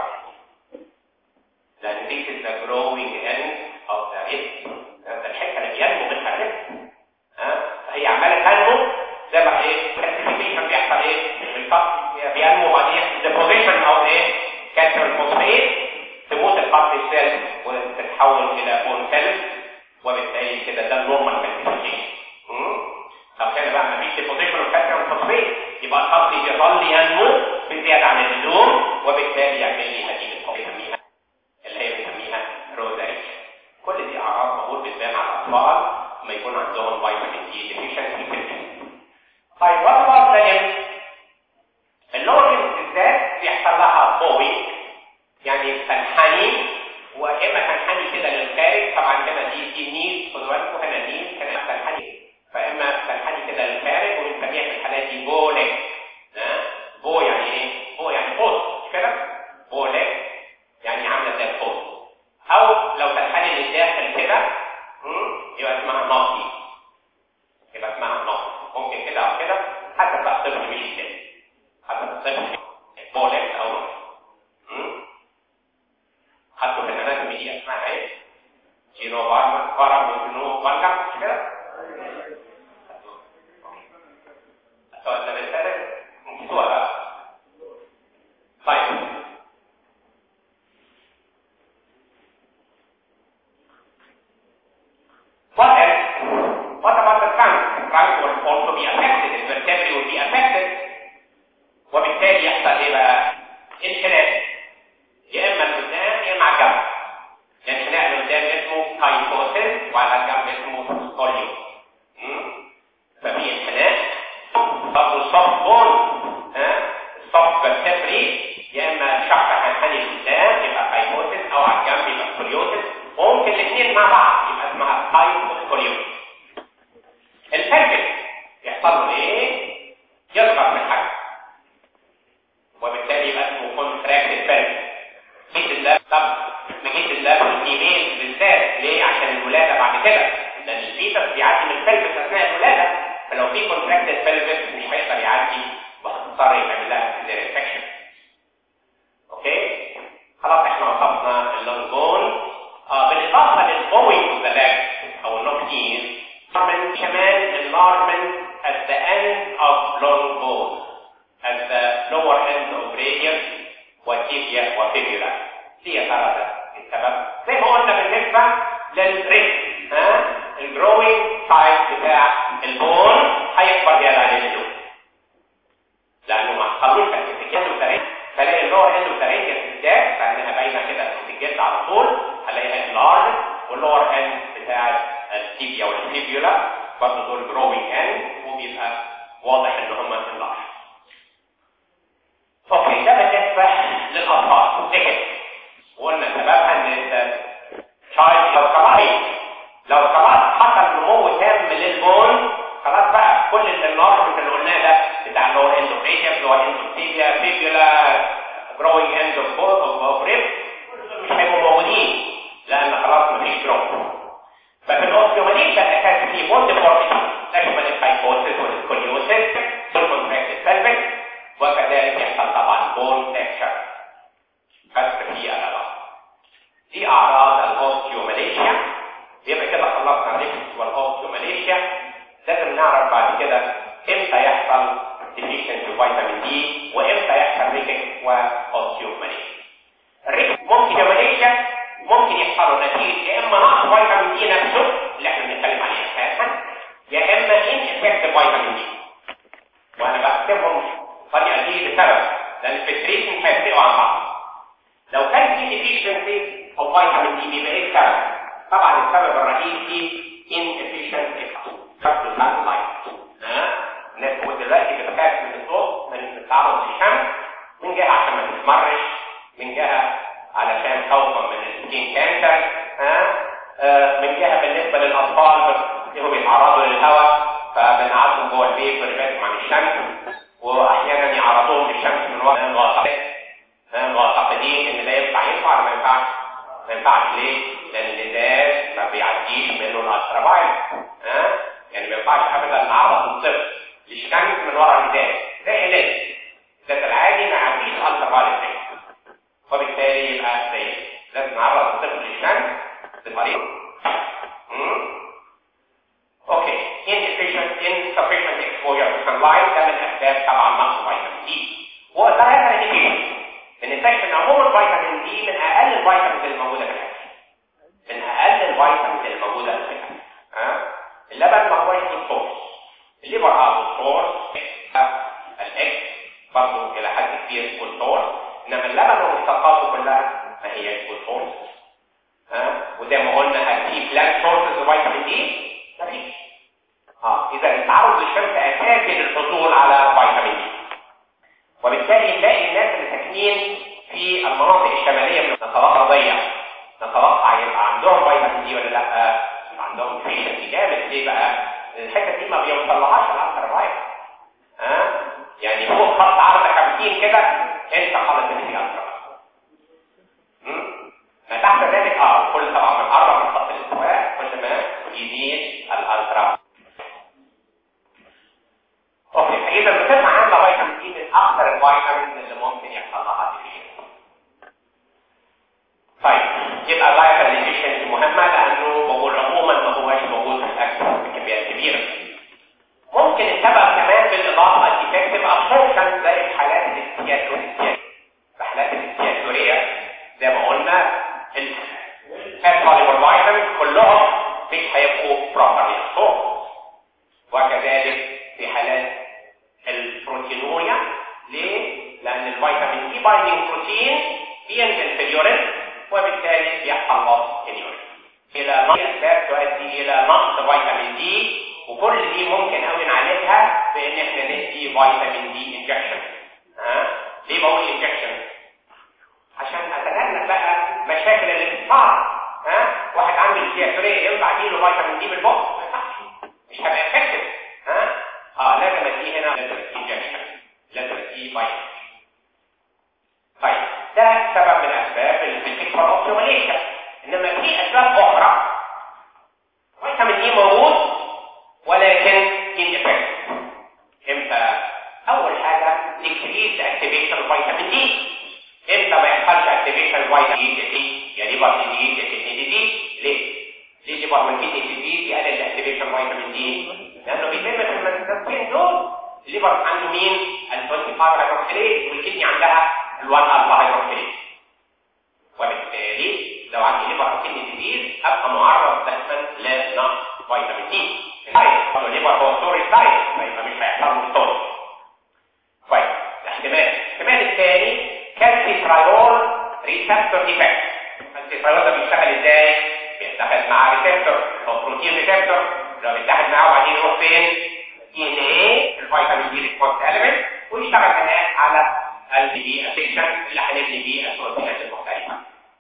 لان this is the growing end of the wrist الحته اللي بينمو منها الرزق ها هي عماله تنمو زي ما ايه كالسيفيكيشن بيحصل ايه الفصل بينمو بعدين ديبوزيشن او ايه كالسيوم فوسفيت تموت الفصل سيل وتتحول الى بون سيل وبالتالي كده ده النورمال كالسيفيكيشن طب هنا بقى ما فيش ديبوزيشن اوف كالسيوم فوسفيت يبقى الفصل يظل ينمو بزياده عن اللزوم وبالتالي يعمل لي هذه القوه اللي هي بنسميها روزاري كل دي اعراض موجود بتبان على الاطفال لما يكون عندهم فيتامين دي ديفيشنسي في الجسم. طيب وات اباوت ذا اللورجن بالذات بيحصل لها بوي يعني تنحني واما تنحني كده للخارج طبعا هنا دي في نيز خدوا بالكم هنا نيز هنا تنحني فاما تنحني كده للخارج وبنسميها في الحالات دي بوليك ها بو يعني ايه؟ بو يعني بوست مش كده؟ بوليك يعني عامله زي البوست او لو تنحني للداخل كده يبقى اسمها نصي يبقى اسمها نصي ممكن كده او كده حسب بقى الطفل مش ازاي حسب الطفل بولك او طب نجيب اللاب والفيميل بالذات ليه عشان الولاده بعد كده لان الفيتس بيعدي من الفلبس اثناء الولاده فلو في كونتراكتد فلبس مش هيقدر يعدي وهتضطر يعمل لها سيزيريان سكشن اوكي خلاص احنا وصفنا اللونج بون اه بالاضافه للبوينج اوف ذا leg او النوك نيز من كمان enlargement at the end of long bone at the lower end of radius وتيبيا وفيبيولا دي يا ترى ده السبب زي ما قلنا بالنسبه للريك ها الجروينج سايز بتاع البون هيكبر زياده عن اللزوم لانه ما حصلوش تكتيكات وتريك فلاقي اللور اند وتريك بالذات لانها باينه كده في الجلد على طول هلاقيها اللارج واللور اند بتاع التيبيا والفيبيولا برضه دول جروينج اند وبيبقى واضح ان هم اللارج اوكي ده بالنسبه للاطفال تيكت وقلنا سببها ان انت تشايلد لو كبرت لو كبرت حصل نمو تام للبون خلاص بقى كل الانلارجمنت اللي قلناه ده بتاع اللور اند اوف ريديوس اللي هو اند اوف تيبيا فيبيولا جروينج اند اوف بول اوف ريب مش هيبقوا موجودين لان خلاص مفيش جروث ففي الاوستيوماليشن اساسا في بون ديفورميتي تشمل الفايبوسيس والسكوليوسيس والكونتراكتد سيلفيك وكذلك يحصل طبعا بون تكشر كسر في العظام دي اعراض الاوستيوماليشيا يبقى كده خلصنا الريكس والاوستيوماليشيا لازم نعرف بعد كده امتى يحصل ديفيشنسي فيتامين دي وامتى يحصل ريكس واوستيوماليشيا الريكس ممكن يوماليشيا ممكن يحصلوا نتيجه يا اما نقص فيتامين دي نفسه اللي احنا بنتكلم عليه اساسا يا اما ان افكت فيتامين دي وانا بحسبهم الطريقه دي لسبب لان الفلتريشن هيفرقوا عن بعض لو كان في ديفيشنسي او فيتامين دي بيبقى ايه السبب؟ طبعا السبب الرئيسي inefficient exercise sunlight ها الناس هو دلوقتي بتخاف من الصوت من التعرض للشمس من جهه عشان ما تتمرش من جهه علشان خوفا من السكين كانسر ها آه من جهه بالنسبه للاطفال هم بيتعرضوا للهواء فبنقعدهم جوه البيت ونبعدهم عن الشمس واحيانا يعرضوهم للشمس من وقت معتقدين ان ده ينفع ينفع ولا ما ينفعش؟ ما ينفعش ليه؟ لان الازاز ما بيعديش منه الالترا ها؟ يعني ما ينفعش ابدا نعرض الطفل للشمس من ورا الازاز ده علاج الازاز العادي ما يعديش الالترا وبالتالي يبقى زي لازم نعرض الطفل للشمس بطريقه اوكي inefficient insufficient exposure to sunlight ده من اسباب طبعا نقص فيتامين دي وده هذا انديكيشن ان السكشن عموما فيتامين دي من اقل الفيتامينز اللي موجوده في الاكل من اقل الفيتامينز اللي موجوده في الاكل ها اللبن ما هوش دكتور الليبر اه دكتور الاكس برضه الى حد كبير دكتور انما اللبن ومشتقاته كلها ما هياش دكتور ها وزي ما قلنا هل في بلان سورسز فيتامين دي مفيش اه اذا التعرض للشمس اساسي للحصول على فيتامين دي وبالتالي نلاقي الناس اللي ساكنين في المناطق الشماليه من النقاط الارضيه نتوقع يبقى عندهم فيتامين دي ولا لا يبقى عندهم فيشنسي جامد ليه بقى الحته دي ما بيوصلهاش الالترا فايت ها يعني فوق خط عرض 50 كده انت خلاص ان في الترا ما تحت ذلك اه كل طبعا من قرب من خط الاستواء كل ما يزيد الالترا اوكي اذا بصفه عامه فيتامين دي من اكثر الفيتامينز اللي ممكن يحصل لها ديفيشنسي طيب يبقى الفيتامين ديفيشنسي مهمه لانه بقول عموما ما هوش موجود في الاكل بكميات كبيره ممكن السبب كمان بالاضافه الديفكتيف ابسوربشن زي في حالات الاستياتوريا في حالات الاستياتوريا زي ما قلنا الفات سوليبل فيتامينز كلهم مش هيبقوا بروبرلي ابسورب وكذلك في حالات البروتينوريا ليه؟ لأن الفيتامين دي بايندينج بروتين بينزل في اليورين وبالتالي بيحصل نقص اليورين إلى نقص أسباب تؤدي إلى نقص فيتامين دي وكل دي ممكن قوي نعالجها بإن إحنا ندي فيتامين دي انجكشن ها؟ ليه بقول انجكشن؟ عشان أتجنب بقى مشاكل الانتصار ها؟ واحد عنده السياتورية ينفع اديله فيتامين دي بالبق ما ينفعش مش هيبقى افكتيف ها؟ اه لازم اديه هنا لازم اديه انجكشن لازم اديه فيتامين طيب ده سبب من الاسباب اللي بتكفر الاوبتيماليشن انما في اسباب اخرى فيتامين دي موجود ولكن ينفكت امتى اول حاجه decrease activation فيتامين دي امتى ما يحصلش activation فيتامين دي يا ليبر دي يا كدني دي ليه ليه ليبر من كدني دي يقلل الاكتيفيشن فيتامين دي لانه بيتم في المنطقتين دول الليبر عنده مين ال25 هيدروكسيليز والكدني عندها ال1 الفا هيدروكسيليز وبالتالي لو عندي ليبر او كدني ديزيز ابقى معرض دائما لنقص فيتامين دي الدايت الليبر هو ستوري دايت فيبقى مش هيحصل له ستوري طيب احتمال الاحتمال الثاني كالسيترايول ريسبتور ديفكت الكالسيترايول ده بيشتغل ازاي بيتحد مع ريسبتور او بروتين ريسبتور لو بيتحد معاه وبعدين يروح فين دي ان ايه الفيتامين دي ريسبونس اليمنت ويشتغل كمان على الدي بي افكشن اللي هنبني بيه البروتينات المختلفه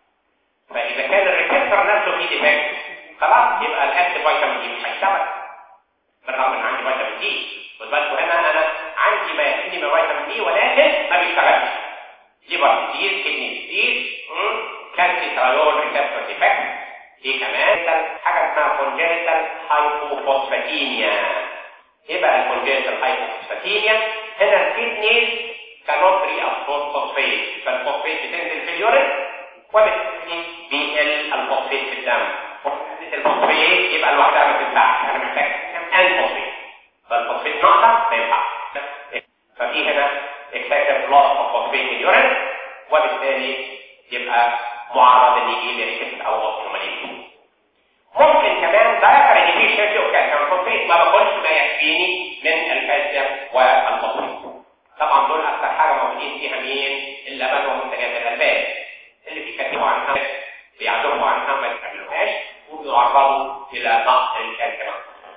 فاذا كان الريسبتور نفسه فيه ديفكت خلاص يبقى الاكتف فيتامين دي مش هيشتغل بالرغم ان عندي فيتامين دي خد بالكم هنا انا عندي ما يكفيني من فيتامين دي ولكن ما بيشتغلش ليبر ديزيز كدني ديزيز كالسيترايول ريسبتور ديفكت في كمان حاجه اسمها كونجنتال هايبوفوسفاتيميا ايه بقى الكونجنتال هايبوفوسفاتيميا هنا الكدنيز كانوت ري ابسورب فوسفيت فالفوسفيت بتنزل في اليورين وبالتالي بيقل الفوسفيت في الدم الفوسفيت يبقى لوحدها ما تنفعش انا محتاج ان فوسفيت فالفوسفيت ناقصه ما ينفعش ففي هنا excessive loss of phosphate in urine وبالتالي يبقى معرض ان يجي لي ريكت او اوبتيماليزم ممكن كمان dietary deficiency of calcium phosphate ما باكلش ما يكفيني من الكالسيوم والفوسفيت طبعا دول اكثر حاجه موجودين فيها مين اللبن ومنتجات الالبان اللي بيكتبوا عنها بيعرفوا عنها ما يستعملوهاش وبيعرضوا الى نقص الكالسيوم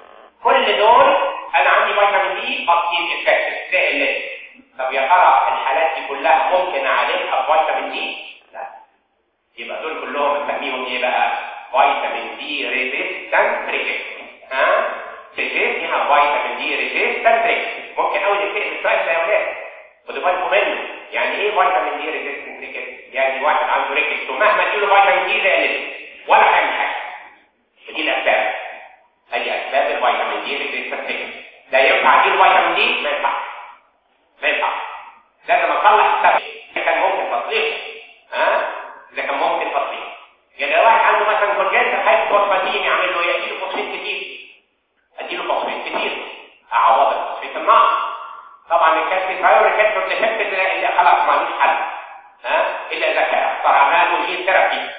كل دول انا عندي فيتامين دي بطيء افكتيف ده اللي طب يا ترى الحالات دي كلها ممكن اعالجها بفيتامين دي؟ لا يبقى دول كلهم بنسميهم ايه بقى؟ فيتامين دي ريزيستنت ريكت ها؟ ريزيست هنا فيتامين دي ريزيستنت ريكت ممكن اول نتكلم السؤال ده يا ولاد خدوا بالكم منه يعني ايه فيتامين دي ريزيستنت ريكت؟ يعني واحد عنده ريكت ومهما اديله فيتامين دي زي اللي ولا هيعمل حاجه ودي الاسباب ادي اسباب الفيتامين دي ريزيستنت ريكت ده ينفع اديله فيتامين دي؟ ما ينفعش ما ينفعش لازم اطلع السبب اذا كان ممكن تطليقه ها اذا كان ممكن تطليقه يعني لو واحد عنده مثلا كونجنت حيث فوسفاتين يعمل له يديله فوسفات كتير اديله فوسفات كتير اعوض الفوسفات الناقص طبعا الكالسيوم ريكتور ديفكت اللي خلاص مالوش حل ها الا اذا كان اخترعناه له جين ثيرابي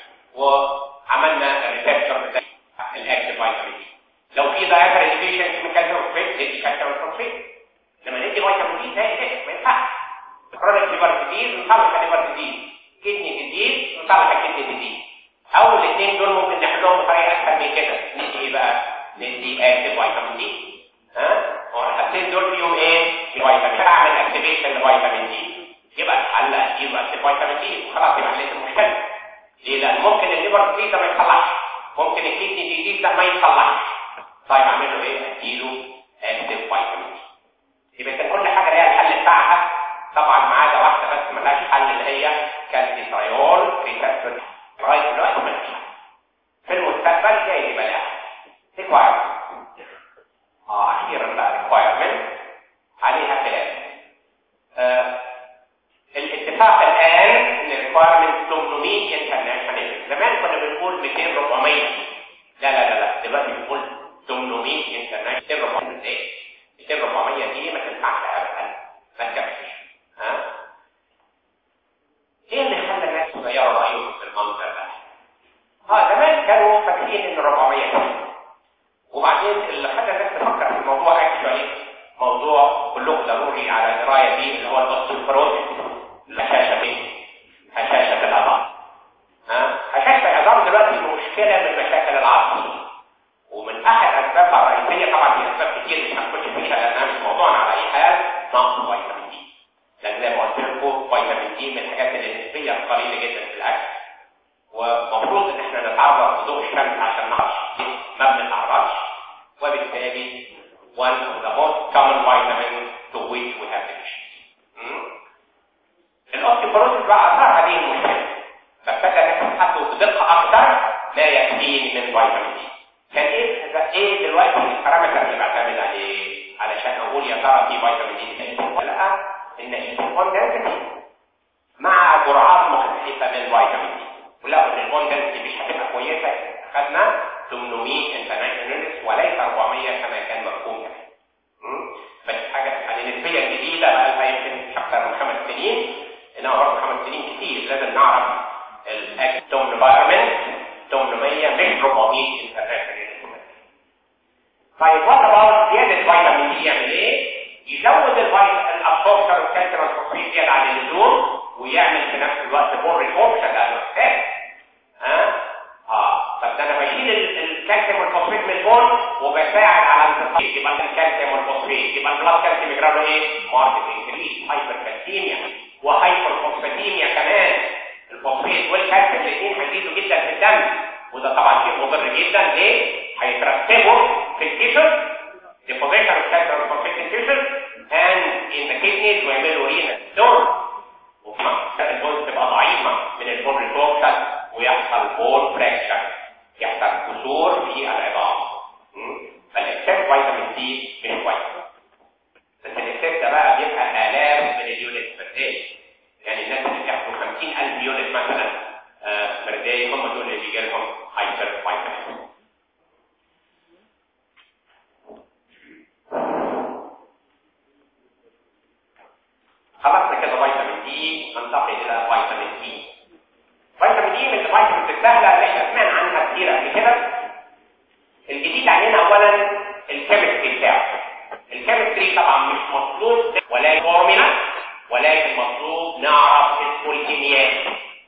وعملنا الريسبتور بتاع الاكتف فيتامين لو في دايتري ديفيشنسي من كالسيوم فوسفات ندي كالسيوم فوسفات لما ندي فيتامين دي زي كده ما ينفعش كرونيك ليفر ديزيز نصلح الليفر ديزيز كدني ديزيز نصلح الكدني ديزيز او الاثنين دول ممكن نحلهم بطريقه اسهل من كده ندي ايه بقى ندي اكتف فيتامين دي ها هو الحاجتين دول فيهم ايه فيتامين اعمل اكتيفيشن لفيتامين دي يبقى الحل اديله اكتف فيتامين دي وخلاص يبقى حليت المشكله ليه لان ممكن الليفر ديزيز ما يتصلحش ممكن الكدني ديزيز ده ما يتصلحش طيب اعمل له ايه اديله اكتف فيتامين دي يبقى كان كل حاجه ليها الحل بتاعها طبعا ما عدا واحده بس ملهاش حل اللي هي كالسيتريول ريسبتور لغايه دلوقتي ملهاش حل في المستقبل جاي يبقى لها ريكوايرمنت اه اخيرا بقى ريكوايرمنت عليها خلاف آه الاتفاق الان ان الريكوايرمنت 800 انترناشونال زمان كنا بنقول 200 400 لا لا لا لا دلوقتي بنقول 800 انترناشونال 400 ازاي 200 400 دي ما تنفعش ابدا ما تكفيش ها ايه اللي خلى الناس يغيروا رايهم في المنظر ده اه زمان كانوا فاكرين ان 400 كفايه وبعدين اللي خلى الناس تفكر في الموضوع اكشولي موضوع كلكم ضروري على درايه بيه اللي هو الاوستيوبروز الهشاشه فيه هشاشه العظام ها هشاشه العظام دلوقتي مشكله من مشاكل العظم ومن احد اسبابها الرئيسيه طبعا في اسباب كتير مش هنخش فيها لانها مش موضوعنا على اي حال نقص فيتامين دي لان زي ما قلت لكم فيتامين دي من الحاجات اللي نسبيا قليله جدا في الاكل ومفروض ان احنا نتعرض لضوء الشمس عشان نعرف ما بنتعرضش وبالتالي one of the most common vitamins to which we have deficiency. الاوستيوبروز الاوستيوبروسيس بقى اثار هذه المشكله فابتدى نبحث بدقه اكثر ما يكفيني من فيتامين دي كان ايه ايه دلوقتي البارامتر اللي بعتمد عليه علشان اقول يا ترى في فيتامين دي ولا لا ان البون دنسيتي مع جرعات مختلفه من فيتامين دي ولقوا ان البون دنسيتي مش هتبقى كويسه خدنا 800 انترناشونال يونتس وليس 400 كما كان مفهوم كمان بس حاجه يعني نسبيا جديده بقى لها يمكن اكثر من خمس سنين انها برضه خمس سنين كتير لازم نعرف الاكتوم انفايرمنت 800 مش 400 انترناشونال طيب وات اباوت زياده فيتامين دي يعمل ايه؟ يزود الابسوربشن والكالسيوم والفوسفات زياده عن اللزوم ويعمل في نفس الوقت بور ريبورشن لانه محتاج ها؟ اه طب ده انا بشيل الكالسيوم والفوسفات من البون وبساعد على انتقال يبقى الكالسيوم والفوسفات يبقى البلاد كالسيوم يجرى له ايه؟ ماركت انكريس هايبر كالسيميا وهايبر فوسفاتيميا كمان الفوسفات والكالسيوم الاثنين هيزيدوا جدا في الدم وده طبعا شيء مضر جدا ليه؟ هيترتبوا في التيشر deposition of calcium phosphate in tissues and in the kidneys ويعملوا رينا ستون وفي البون تبقى ضعيفة من البون ريتوكشن ويحصل بون فراكشر يحصل كسور في العظام فالاكسس فيتامين دي مش كويس بس الاكسس ده بقى بيبقى آلاف من اليونت بير داي يعني الناس اللي بياخدوا 50000 يونت مثلا بير داي هم دول اللي بيجي لهم هايبر فيتامين خلصنا كده فيتامين دي ننتقل الى فيتامين دي فيتامين دي من الفيتامينز السهله اللي احنا سمعنا عنها كتير قبل كده الجديد علينا اولا الكيمستري بتاعه الكيمستري طبعا مش مطلوب ولا فورمولا ولكن مطلوب نعرف اسمه الكيميائي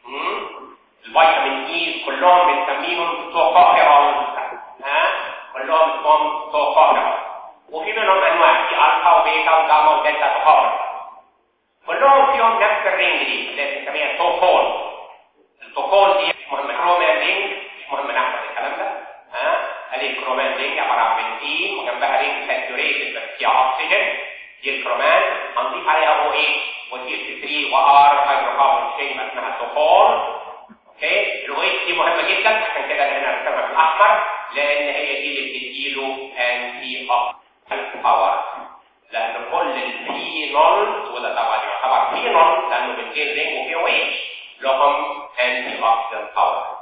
الفيتامين اي كلهم بنسميهم توكوفيرول ها كلهم اسمهم توكوفيرول وفي منهم انواع في الفا وبيتا وجاما ودلتا توكوفيرول كلهم فيهم نفس الرينج دي اللي بنسميها توكول التوكول دي مش مهم كرومان رينج مش مهم نحفظ الكلام ده ها ادي الكرومان رينج عباره عن بنزين وجنبها رينج ساتوريتد بس فيها اكسجين دي الكرومان هنضيف عليها او ايه ودي اس 3 وار هيدروكاربون شيء اسمها توكول اوكي الاو اتش دي مهمه جدا عشان كده احنا رسمها بالاحمر لان هي دي اللي بتديله انتي اوكسيدنت باور لان كل الفينول وده طبعا يعتبر فينول لانه بنتين رينج وفي او اتش لهم انتي اوكسيدنت باور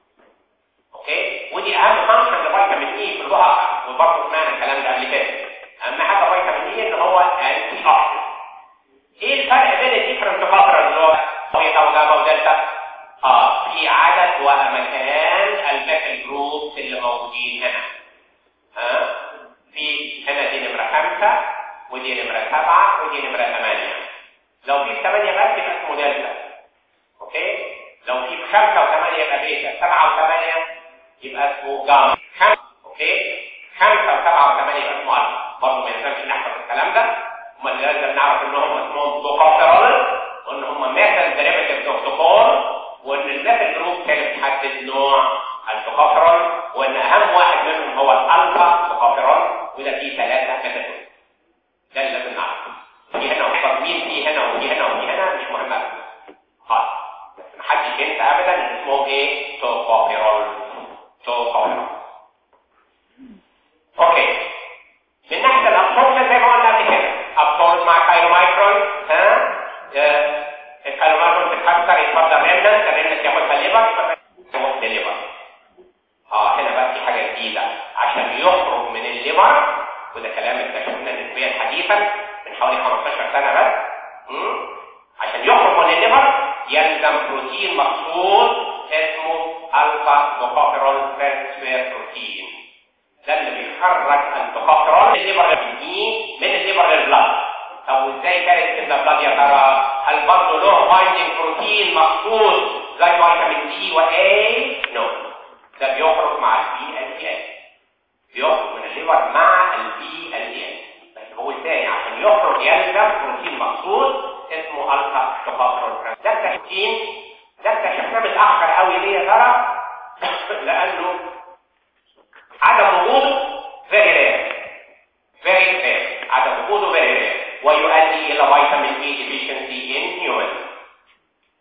اوكي ودي اهم فانكشن لفيتامين اي في البقر وبرضه سمعنا الكلام ده قبل كده اهم حاجه فيتامين اي ان هو انتي اوكسيدنت ايه الفرق بين الديفرنت فاكتورز اللي هو بيتا وجاما ودلتا اه في عدد ومكان الباك جروبس اللي موجودين هنا ها آه. في هنا دي نمره خمسه ودي نمرة سبعة ودي نمرة ثمانية لو في ثمانية بس يبقى اسمه دلتا اوكي لو في خمسة وثمانية يبقى بيتا سبعة وثمانية يبقى اسمه جاما خمسة اوكي خمسة وسبعة وثمانية يبقى اسمه ألفا برضه ما ينفعش نحفظ الكلام ده هما اللي لازم نعرف ان هم اسمهم توكوفيرول وان هم ميثل ديريفيتيف اوف توكور وان الميثل جروب كانت بتحدد نوع التوكوفيرول وان اهم واحد منهم هو الالفا توكوفيرول وده فيه ثلاثة ميثل ده اللي لازم نعرفه في هنا وحفظ مين في هنا وفي هنا وفي هنا مش مهم ابدا خالص بس محدش ينسى ابدا ان اسمهم ايه توكوفيرول توكوفيرول اوكي من ناحيه الابسوربشن زي ما قلنا قبل كده ابسورب مع كايرومايكرون ها الكايرومايكرون تتكسر يتفضل ريمنت الريمنت ياخدها الليفر ياخد الليفر اه هنا بقى في حاجه جديده عشان يخرج من الليفر وده كلام اكتشفنا نسبيا حديثا من حوالي 15 سنه بس عشان يخرج من الليفر يلزم بروتين مخصوص اسمه الفا توكوفيرول ترانسفير بروتين ده اللي بيخرج التوكوفيرول من الليفر للبنين من الليفر للبلاد طب وازاي كانت كده البلاد يا ترى هل برضه له بايندنج بروتين مخصوص زي فيتامين دي واي نو ده بيخرج مع البي ال اي بيخرج من الليفر مع البي ال اي بس بقول تاني عشان يخرج يلزم بروتين مخصوص اسمه الفا توكوفيرول ده التشكيل ده اكتشفناه متاخر قوي ليه يا ترى لانه عدم وجوده very rare very rare عدم وجوده very rare ويؤدي الى فيتامين اي deficiency in humans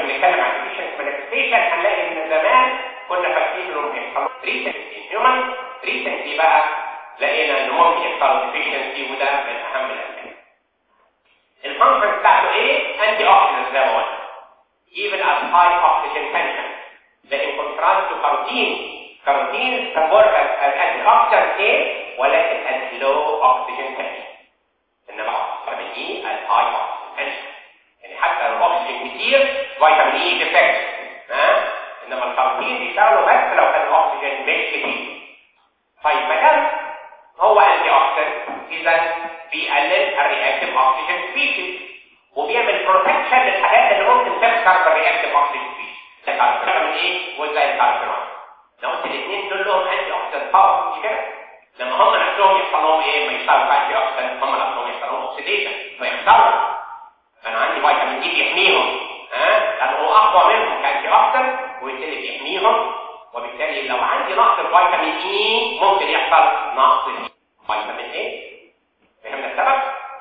بنتكلم عن deficiency manifestation هنلاقي ان زمان كنا فاكرين انه بيحصل recently human recently بقى لقينا انه ممكن يحصل deficiency وده من اهم الاسباب الفانكشن بتاعته ايه؟ انتي اوكسيدنت زي ما قلنا even at high oxygen tension but in contrast to carotene carotene can work as, as antioxidant A ولكن at low oxygen tension انما فيتامين E at high oxygen tension يعني حتى لو الاكسجين كتير فيتامين E ديفكت ها انما الكارotene بيشتغلوا بس لو كان الاكسجين مش كتير طيب ما دام هو انتي اوكسيدنت اذا بيقلل الرياكتيف اوكسجين سبيشيز وبيعمل بروتكشن للحاجات اللي ممكن تخسر بالرياكتيف اوكسجين سبيشيز زي الكاربون ايه وزي الكاربون لو انت الاثنين دول لهم انتي اوكسيدنت باور مش كده لما هم نفسهم يحصل لهم ايه ما يشتغلوا انتي اوكسيدنت هم نفسهم يحصل لهم اوكسيديشن فيخسروا انا عندي فيتامين دي بيحميهم ها لان هو اقوى منهم كانتي اوكسيدنت وبالتالي بيحميهم وبالتالي لو عندي نقص فيتامين اي ممكن يحصل نقص فيتامين ايه فهمنا السبب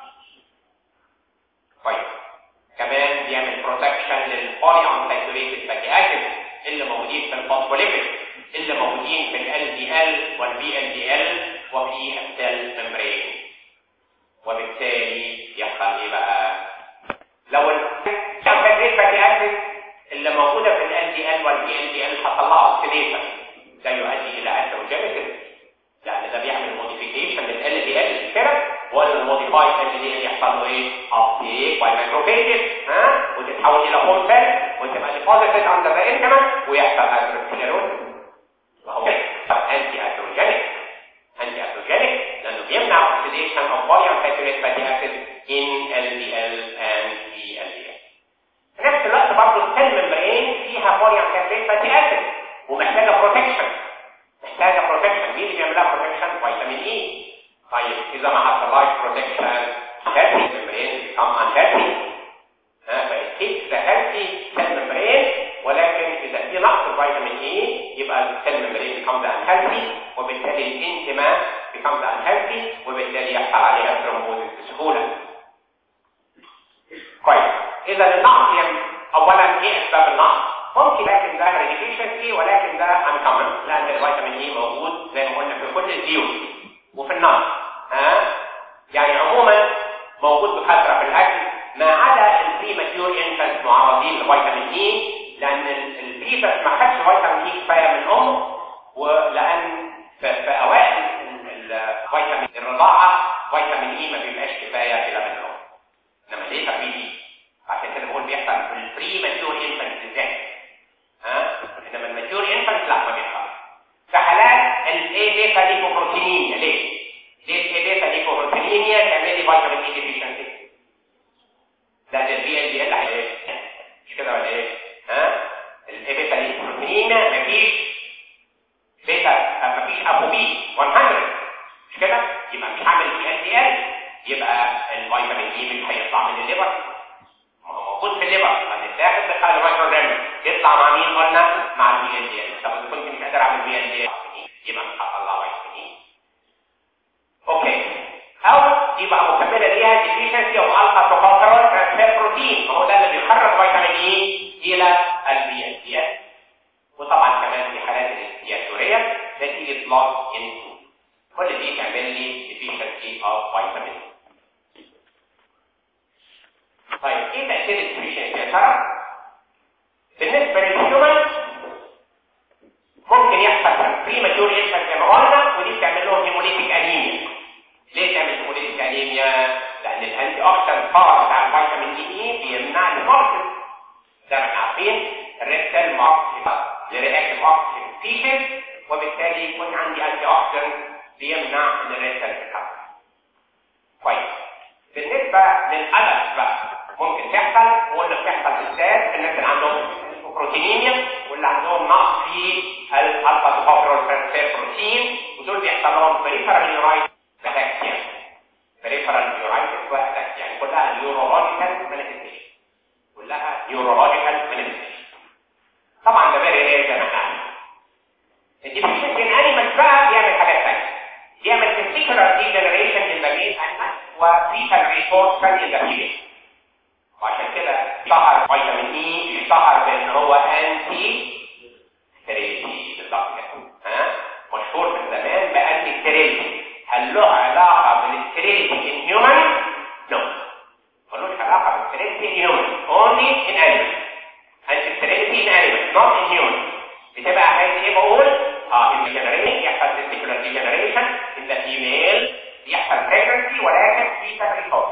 طيب كمان بيعمل بروتكشن للبولي انساتوريتد فاتي اسيد اللي موجودين في الفوسفوليبيد اللي موجودين في ال دي ال والبي ال دي ال وفي السيل ممبرين وبالتالي يحصل ايه بقى لو الانساتوريتد فاتي اسيد اللي موجوده في ال دي ال والبي ال دي ال حصل لها اوكسيديشن ده يؤدي الى اثروجينيسيس يعني ده بيعمل موديفيكيشن لل دي ال كده والموديفايد ال دي ال يحصل له ايه ابتيك باي مايكروفيجز ها وتتحول الى هوم سيل وتبقى ديبوزيتد عند ذا انتما ويحصل اثروسكليروز وهو انتي اثروجينيك انتي اثروجينيك لانه بيمنع اوكسيديشن اوف بولي انساتوريت فاتي اسيد ان ال دي ال اند في ال دي ال في نفس الوقت برضه السيل ممبرين فيها بولي انساتوريت فاتي اسيد ومحتاجه بروتكشن محتاجه بروتكشن مين اللي بيعملها بروتكشن فيتامين اي طيب اذا ما حصلهاش بروتكشن healthy membrane become unhealthy ها فالكيك ده healthy cell membrane ولكن اذا في نقص فيتامين اي يبقى السيل membrane becomes unhealthy وبالتالي الانتما becomes unhealthy وبالتالي يحصل عليها ثرومبوزيس بسهوله كويس اذا النقص يعني اولا ايه اسباب النقص ممكن لكن ده هيريديفيشنسي ولكن ده uncommon لان الفيتامين اي موجود زي ما قلنا في كل الزيوت وفي النار ها يعني عموما موجود بكثره في الاكل ما عدا البريماتيور انفانت معرضين لفيتامين اي لان البيبس ما خدش فيتامين اي كفايه من امه ولان في, في اوائل الفيتامين الرضاعه فيتامين اي ما بيبقاش كفايه كده من الام انما ليه تبريدي عشان كده بقول بيحصل في البريماتيور انفانت بالذات ها انما الماتيور انفانت لا ما بيحصلش في حالات الاي بيتا ليبوبروتينيميا ليه؟ ليه الاي بيتا ليبوبروتينيميا تعمل لي فيتامين اي ديفيشنسي؟ لان البي ال دي ال عليه مش كده ولا ايه؟ ها؟ الاي بيتا ليبوبروتينيميا مفيش بيتا مفيش ابو بي 100 مش كده؟ يبقى مش عامل بي ال دي ال يبقى الفيتامين اي مش هيطلع من الليبر موجود في الليبر هنتاخد بقى المايكروجرام يطلع مع مين قلنا مع البي ال دي ال طب اذا كنت مش قادر اعمل بي ال دي ال يبقى مش هطلع فيتامين اوكي او يبقى مكمله ليها ديفيشنسي اوف الفا توكوكرول ترانسفير بروتين هو ده اللي بيخرج فيتامين اي الى البي ال دي ال وطبعا كمان في حالات الاستياتوريه نتيجه لوس ان كل دي تعمل لي ديفيشنسي اوف فيتامين طيب ايه تاثير الديفيشنسي يا ترى بالنسبه للهيومن ممكن يحصل بريماتور انفانت زي ما قلنا ودي بتعمل لهم هيموليتيك انيميا ليه تعمل هيموليتيك انيميا لان الانتي اوكسيدنت باور بتاع الفيتامين دي اي بيمنع الماركت زي ما احنا عارفين الريد سيل ماركت لرياكتيف اوكسيدنت سبيشيز وبالتالي يكون عندي انتي اوكسيدنت بيمنع ان الريد سيل تتكون كويس بالنسبه للالرج بقى ممكن تحصل وقلنا بتحصل بالذات في الناس اللي عندهم بروتينيميا واللي عندهم نقص في الالفا توكوبرول ترانسفير بروتين ودول بيحصل لهم بريفرال نيورايتس اتاكسيا بريفرال نيورايتس واتاكسيا يعني كلها نيورولوجيكال مانيفستيشن كلها نيورولوجيكال مانيفستيشن طبعا ده فيري رير زي ما احنا عارفين الديفيشنسي ان انيمالز بقى بيعمل حاجات ثانيه بيعمل تستيكولار ديجنريشن للبريد انيمال وفيتال ريسورس ان ذا وعشان كده ظهر فيتامين اي ظهر انتي ستيريلتي بالظبط كده ها مشهور من زمان بانتي ستيريلتي هل له علاقه بالستيريلتي ان هيومن؟ نو ملوش علاقه بالستيريلتي ان هيومن اونلي ان انيمال انتي ستيريلتي ان انيمال نوت ان هيومن بتبقى عايز ايه بقول؟ اه ان جنريشن يحصل تستيكولار ديجنريشن ان ذا فيميل يحصل pregnancy ولكن في تفريطات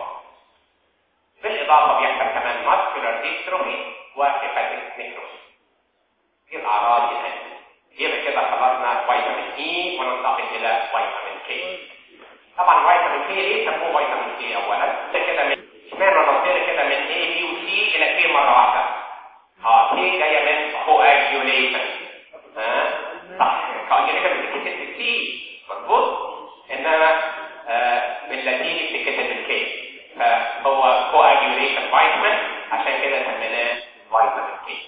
بالاضافه بيحصل كمان ماسكولار ديستروفي وهيباتيك نيكروسيس دي الاعراض الهامه يبقى كده خلصنا فيتامين اي وننتقل الى فيتامين كي طبعا فيتامين كي ليه سموه فيتامين كي اولا ده كده من اشمعنى نطير كده من اي بي وسي الى كي مره واحده اه كي جايه من coagulation ها صح coagulation بتتكتب سي مظبوط انما آه باللاتيني بتتكتب الكي فهو coagulation vitamin عشان كده سميناه فيتامين كي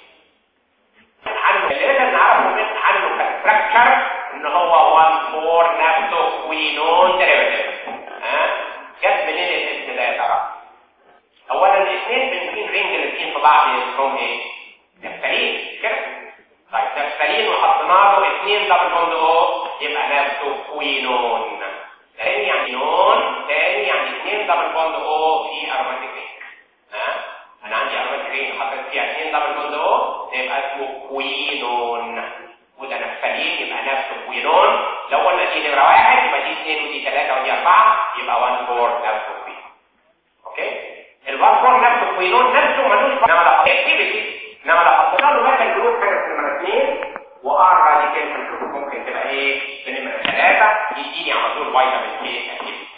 عنه اللي لازم نعرفه من عنه كستراكشر ان هو 1 4 نفسه كوينون ديريفيتيف ها جت منين الاسم ده يا ترى؟ اولا الاثنين بنزين رينج الاثنين في بعض اسمهم ايه؟ نفتالين كده طيب نفتالين وحطينا له اثنين دبل بوند او يبقى نفسه كوينون تاني يعني نون تاني يعني اثنين دبل بوند او في اروماتيك رينج ها انا عندي اروماتيك رينج حطيت فيها اثنين دبل بوند او يبقى اسمه كوينون وده نفسالين يبقى نفسه كوينون لو قلنا دي نمره واحد يبقى دي اثنين ودي ثلاثه ودي اربعه يبقى 1 4 نفسه كوين اوكي الوان فور نفسه كوينون نفسه ملوش انما لو اكتيفيتي انما لو حطينا له بقى الجروب حاجه في نمره اثنين وار راديكال هنشوف ممكن تبقى ايه في نمره ثلاثه يديني على طول فيتامين كي اكتيفيتي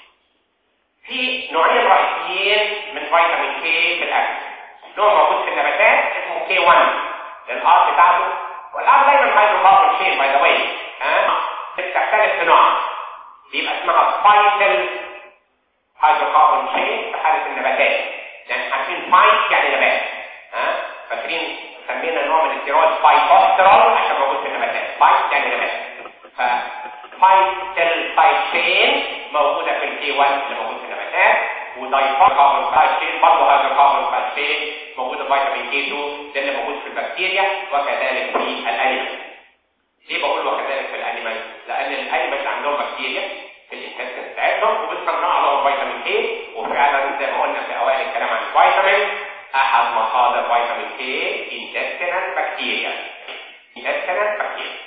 في نوعين رئيسيين من فيتامين كي في الاكل نوع موجود في النباتات اسمه كي 1 الار بتاعته والار دايما هيدروكاربون شين باي ذا واي ها بتختلف في نوعها بيبقى اسمها سبايكل هيدروكاربون شين في حاله النباتات يعني عارفين فايت يعني نبات ها فاكرين سمينا نوع من الستيرويد فايتوسترول عشان موجود في النباتات فايت يعني نبات ف فايتل سايد شين موجوده في الكي 1 اللي موجود في النباتات ودايفار كاربون سايد شين برضه هيدروكاربون سايد شين موجوده فيتامين كي 2 ده اللي موجود في البكتيريا وكذلك في الانيمال ليه بقول وكذلك في الانيمال لان الانيمال عندهم بكتيريا في الانتستين بتاعتهم وبتصنع لهم فيتامين كي وفعلا زي ما قلنا في اوائل الكلام عن الفيتامين احد مصادر فيتامين كي انتستينال بكتيريا انتستينال بكتيريا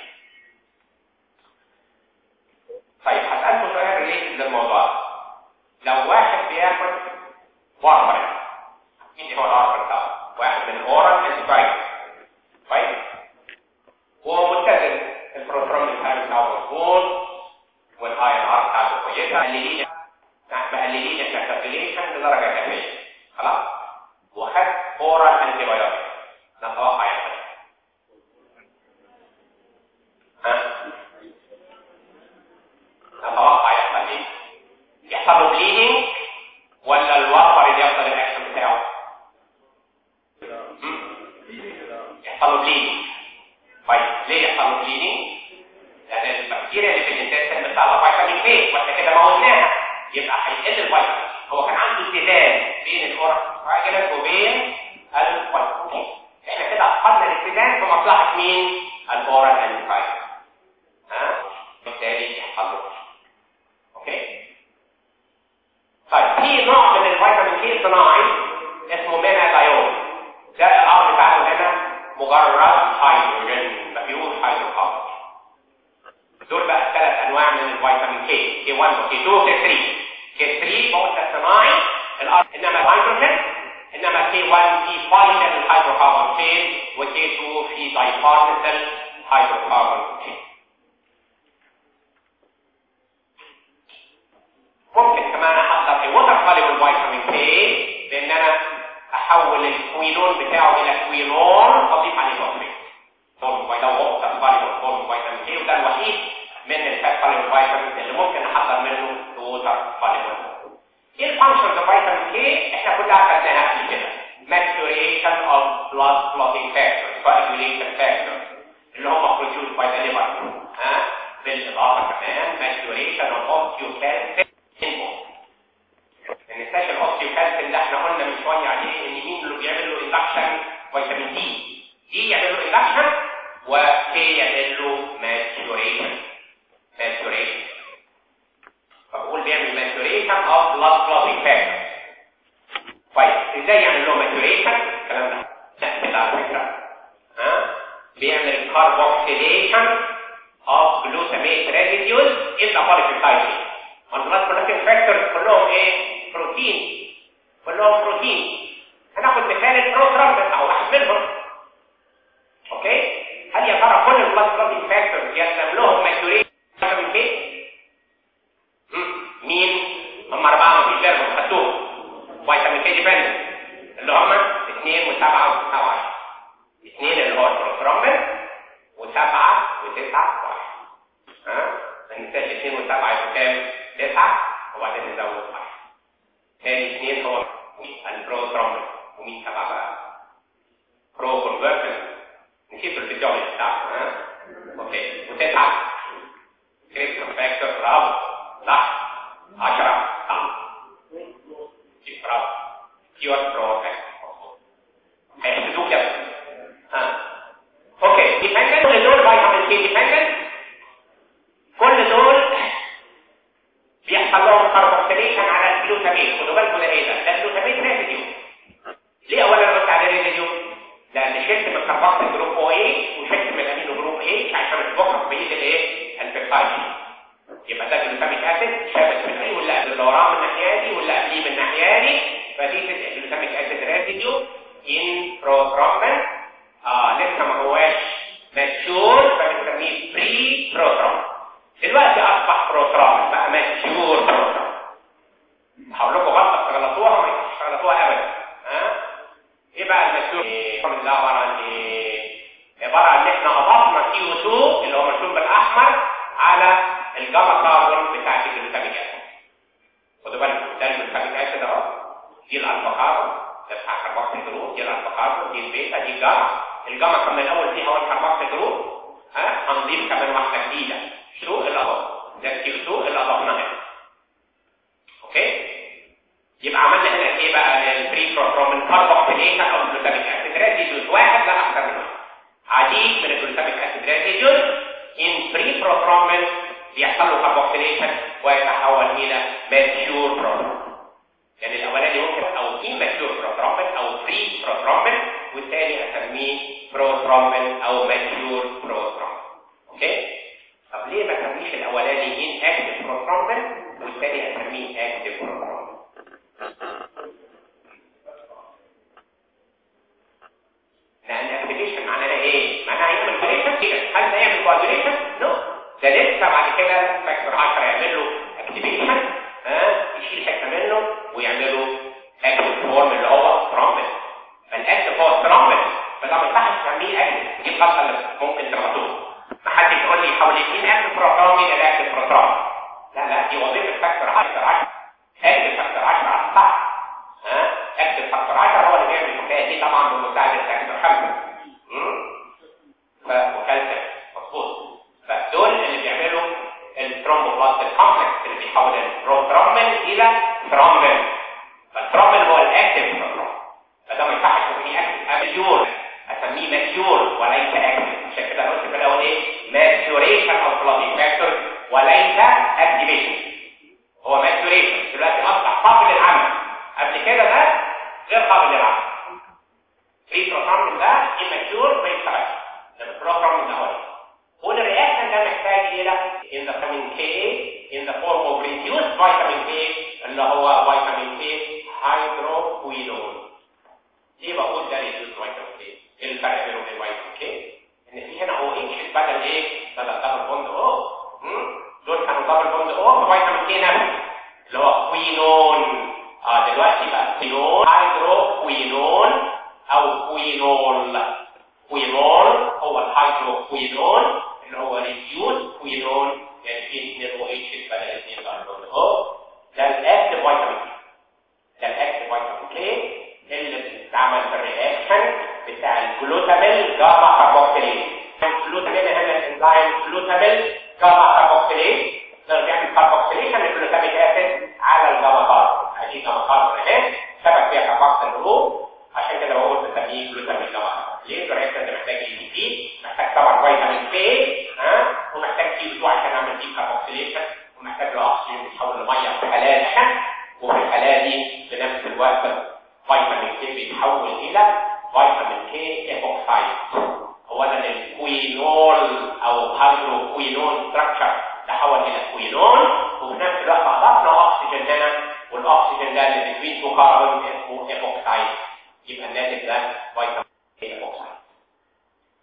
طيب هسألكم سؤال ريليتد للموضوع لو واحد بياكل وارفرين مين هو الارفر ده؟ واحد من اورال انتبايت طيب هو متزن البروترون بتاعه بتاعه مظبوط والاي ان ار بتاعته كويسه مقللين مقللين الكاتابيليشن لدرجه كافيه خلاص وخد اورال انتبايوتيك نتوقع يحصل ها نتوقع يحصل ايه؟ يحصل له بليدنج ولا الوفر اللي يفضل الاكشن بتاعه؟ يحصل له بليدنج طيب ليه يحصل له بليدنج؟ لان البكتيريا اللي في الانتستين بتطلع فيتامين كي واحنا كده موتناها يبقى هيقل الفيتامين هو كان عنده اتزان بين الاورال وبين الفيتامين كي احنا كده اخذنا الاتزان في مصلحه مين؟ الاورال انتي ها؟ بالتالي يحصل له اوكي؟ طيب في نوع من الفيتامين كي صناعي اسمه مينادايول ده الار بتاعته هنا مجرد هيدروجين بيور هيدروكاربون دول بقى الثلاث انواع من الفيتامين كي كي 1 وكي 2 وكي 3 كي 3 بقول ده صناعي الار انما الهيدروجين انما كي 1 في فايتال هيدروكاربون تشين وكي 2 في دايبارتيكل هيدروكاربون تشين ممكن كمان احضر الوتر سوليبل فيتامين كي بان انا احول الكوينون بتاعه الى كوينون واضيف عليه فوسفيت فورم لو ووتر سوليبل فورم فيتامين كي وده الوحيد من الفات سوليبل فيتامين اللي ممكن احضر منه الوتر سوليبل ايه الفانكشنز اوف فيتامين كي احنا كلنا اخذناها قبل كده maturation of blood clotting factors coagulation factors اللي هم produced by the liver ها بالاضافه كمان maturation of osteocalcin ان الساش الاوستيوكالسين ده احنا قلنا من شويه عليه ان مين اللي بيعمل له اندكشن فيتامين دي دي يعمل له اندكشن بيعمل كاربوكسيليشن of glutamate residues in the polypeptide والبلاد برودكتيف فاكتورز كلهم ايه بروتين كلهم بروتين هناخد مثال البروترام بتاع واحد منهم اوكي هل يا ترى كل البلاد برودكتيف فاكتورز يسلم لهم ماتوريشن من كده مين هم اربعه ما فيش غيرهم خدوهم فيتامين كي ديبندنت اللي هم 2 و7 و9 اثنين اللي هو البروترامبل وسبعة وتسعة واحد ها ما ننساش اثنين وسبعة يبقى كام؟ تسعة وبعدين نزود واحد ثاني اثنين هو البروترامبل ومين سبعة بقى؟ برو كونفرجن نسيت الفيزيولوجي بتاعته ها؟ اوكي وتسعة كريستال فاكتور برافو صح 10 صح برافو بيور برو فاكتور هيحسدوك يا ابني ها اوكي ديبندنت كل دول فيتامين سي ديبندنت كل دول بيحصل لهم كاربوكسيليشن على الجلوتامين خدوا بالكم ده ايه ده ده الجلوتامين ريزيديو ليه اولا قلت عليه ريزيديو لان شلت من الكربوكسيل جروب او اي وشلت من الامينو جروب اي عشان تبقى بقيه الايه البيبتايد يبقى ده جلوتاميك اسيد شابك من ايه ولا اللي وراه من الناحيه دي ولا قبليه من الناحيه دي فدي جلوتاميك اسيد ريزيديو ان بروترومبين اه لسه ما هواش ماتشور فبنسميه بري بروتروم دلوقتي اصبح بروتروم بقى ماتشور بروتروم هقول لكم غلطه تغلطوها ما تغلطوها ابدا ها ايه بقى الماتشور إيه؟ ده عباره عن ايه عباره عن ان احنا اضفنا كيو 2 اللي هو مرسوم بالاحمر على الجاما كاربون بتاعت الجلوتاميك اسيد خدوا بالكم ده الجلوتاميك اسيد اهو دي الالفا كاربون ده بتاع كربوكسيل جروب دي الالفا كاربون دي البيتا دي الجاما الجاما كان من الاول فيها هو الكربوكسيل جروب ها هنضيف كمان واحده جديده شو اللي اهو ده الكيو 2 اللي اضفناه هنا اوكي يبقى عملنا هنا ايه بقى البري بروترومين كاربوكسيليشن او جلوتاميك اسيد ريزيديوز واحد لا اكثر من واحد عديد من الجلوتاميك اسيد ريزيديوز ان بري بروترومين بيحصل له كاربوكسيليشن ويتحول الى ماتيور بروترومين يعني الاولاني ممكن او immature بروترومبين او بري بروترومبين والثاني اسميه بروترومبين او mature بروترومبين اوكي طب ليه ما اسميش الاولاني inactive بروترومبين والثاني اسميه active بروترومبين لان activation معناها ايه معناها يعمل coagulation هل ده يعمل coagulation نو ده لسه بعد كده فاكتور 10 يعمل له activation ها يشيل حته منه ويعملوا اكتف فورم اللي هو ترامبل فالاكتف هو ترامبل فده ما ينفعش تسميه اكتف دي الخطه اللي ممكن تغلطوها ما حد يقول لي حول الاثنين اكتف بروترام مين الاكتف بروترام لا لا دي وظيفه فاكتور 10 اكتف فاكتور 10 على الصح ها اكتف فاكتور 10 هو اللي بيعمل الحكايه دي طبعا بمساعده فاكتور 5 وكالسيوم مظبوط فدول اللي بيعملوا الترومبوبلاست الكومبلكس اللي بيحول البروترومبين الى ترومبين فالترومبين هو الاكتف بروترومبين فده ما ينفعش اسميه اكتف اميور اسميه ماتيور وليس اكتف عشان كده قلت في الاول ايه ماتيوريشن اوف بلادي فاكتور وليس اكتيفيشن هو ماتيوريشن دلوقتي اصبح قابل للعمل قبل كده ده غير قابل للعمل في بروترومبين ده اماتيور ما يشتغلش ده البروترومبين ده هو والرياكشن ده محتاج الى in the vitamin K in the form of reduced vitamin K اللي هو فيتامين K هيدروكوينون ليه بقول ده reduced vitamin K ايه الفرق بينه وبين فيتامين K ان في هنا او اتش بدل ايه بدل دبل بوند او دول كانوا دبل بوند او ففيتامين K نفسه اللي هو كوينون اه دلوقتي بقى كوينون هيدروكوينون او كوينول كوينول هو الهيدروكوينون اللي هو ريديوس كوينون يعني في 2 او اتش بدل 2 كربون او ده الاكتف فيتامين كي ده الاكتف فيتامين كي اللي بيستعمل في الرياكشن بتاع الجلوتاميل جاما كاربوكسيليز الجلوتاميل هنا الانزيم جلوتاميل جاما كاربوكسيليز ده بيعمل كاربوكسيليشن للجلوتاميك اسيد على الجاما كاربون ادي جاما كاربون اهي سبب فيها كاربوكسيل جروب عشان كده بقول بسميه جلوتاميل جاما ليه الرياكشن ده محتاج اي بي محتاج طبعا فيتامين كي ها ومحتاج كي 2 عشان اعمل دي كاربوكسيليشن ومحتاج له اكسجين يتحول لميه في الحالات وفي الحاله دي بنفس الوقت فيتامين كي بيتحول الى فيتامين كي ايبوكسايد اولا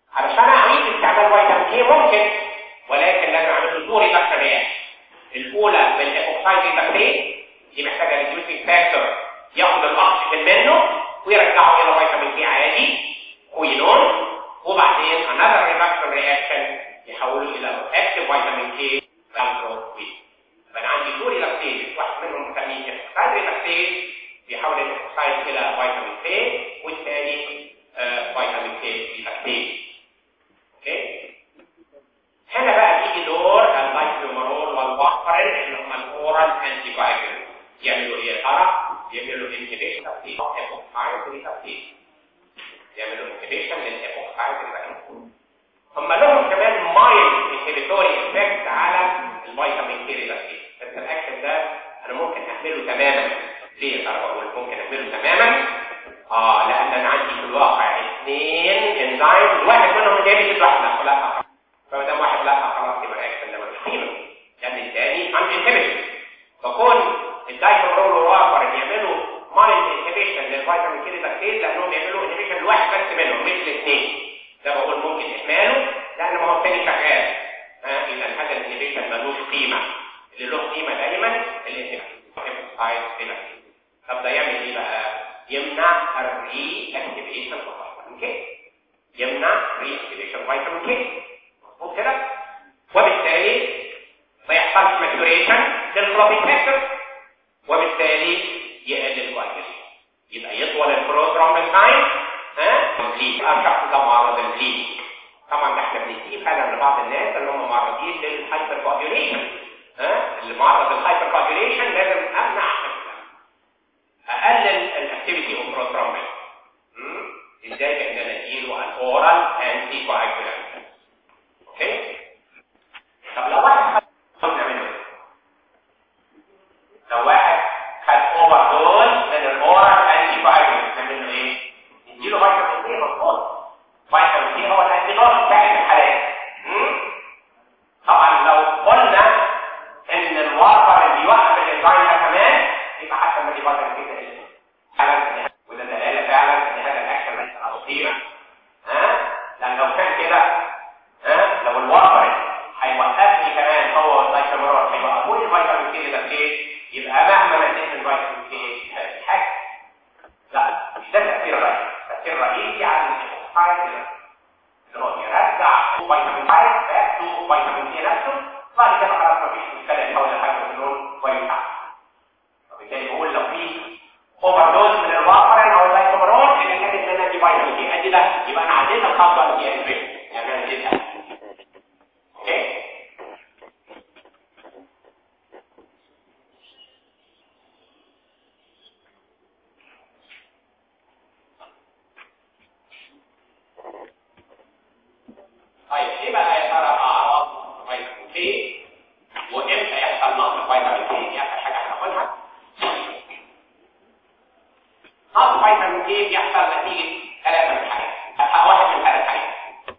علشان اعيد استعمال فيتامين كي ممكن ولكن لازم اعمل له دوري بكتيريا الاولى بالاوكسايد بكتيريا دي محتاجه ريديوسينج فاكتور ياخد الاكسجين منه ويرجعه الى فيتامين كي عادي كوينون وبعدين another reduction reaction يحوله الى active فيتامين كي كالتروكوين فانا عندي دوري ريلاكتيز واحد منهم بنسميه اوكسايد ريلاكتيز بيحول الاوكسايد الى فيتامين كي والثاني آه فيتامين كي ريلاكتيز اوكي هنا بقى بيجي دور اللايكلومرول والوارفرين اللي هم الاورال انتي كواجولانت يعملوا ايه يا ترى؟ يعملوا انهبيشن اوف ايبوكسايد ريلاكتيز يعملوا انهبيشن للايبوكسايد ريلاكتيز هم لهم كمان مايل انهبيتوري افكت على الفيتامين كي ريلاكتيز بس الاكشن ده انا ممكن احمله تماما ليه يا ترى بقول ممكن احمله تماما اه لان انا عندي في الواقع اثنين انزيمز واحد منهم جاي في واحد لا فما دام واحد لا خلاص يبقى الاكشن ده ملوش قيمه لان الثاني عنده انهبيشن فكون الدايفرول والوافر يعملوا مايل انهبيشن للفيتامين كي ريلاكتيز لانهم يعملوا انهبيشن لواحد بس منهم مش الاثنين ده بقول ممكن احماله لان ما هو الثاني شغال ها اذا هذا الانهبيشن ملوش قيمه اللي له قيمه دايما الانهبيشن طب ده يعمل ايه بقى يمنع الري اكتيفيشن فيتامين كي يمنع ري اكتيفيشن فيتامين كي مظبوط كده وبالتالي ما يحصلش ماتوريشن للكلوبيك فاكتور وبالتالي يقلل الفيتامين يبقى يطول البروترومبين تايم ها البليد الشخص ده معرض للبليد طبعا ده احنا بنسيب فعلا لبعض الناس اللي هم معرضين للهايبر كواجوليشن ها اللي معرض للهايبر كواجوليشن لازم امنع اقلل الاكتيفيتي اوف بروترومبين ازاي بان انا اديله الاورال انتي كواجولانت اوكي طب لو واحد خد نعمله ايه لو واحد خد اوفر دوز من الاورال انتي كواجولانت نعمل له ايه نديله فيتامين سي مظبوط فيتامين سي هو الانتي دوز بتاع الحالات طبعا لو قلنا ان الوافر اللي بيوقف الانزيم ده كمان يبقى حتى ما دي فيتامين سي ده فعلا وده دلاله فعلا ان هذا الاكشن ليس له قيمه ها لان لو كان كده ها لو الوافر هيوقفني كمان هو الدايكاميرون هيوقفوا لي الفيتامين سي ده ليه يبقى مهما انا اديت الفيتامين سي هذه حاجه لا مش ده تاثير رئيسي تاثير رئيسي على الاكسباير اللي هو يرجع فيتامين 5 باك تو فيتامين سي نفسه بعد كده خلاص مفيش مشكله يحول الهيدروجين ويتعب وبالتالي بقول لو في اوفر دوز من الوافرين او اللايكومرون اللي كانت منها دي فيتامين سي ادي ده يبقى انا عديت الخطوه اللي هي الفيت يعني انا اديتها اوكي طيب ايه بقى يا ترى اعراض فيتامين كي وامتى يحصل نقص فيتامين كي دي اخر حاجه هناخدها نقص فيتامين كي بيحصل نتيجه ثلاثه من حاجات واحد من ثلاث حاجات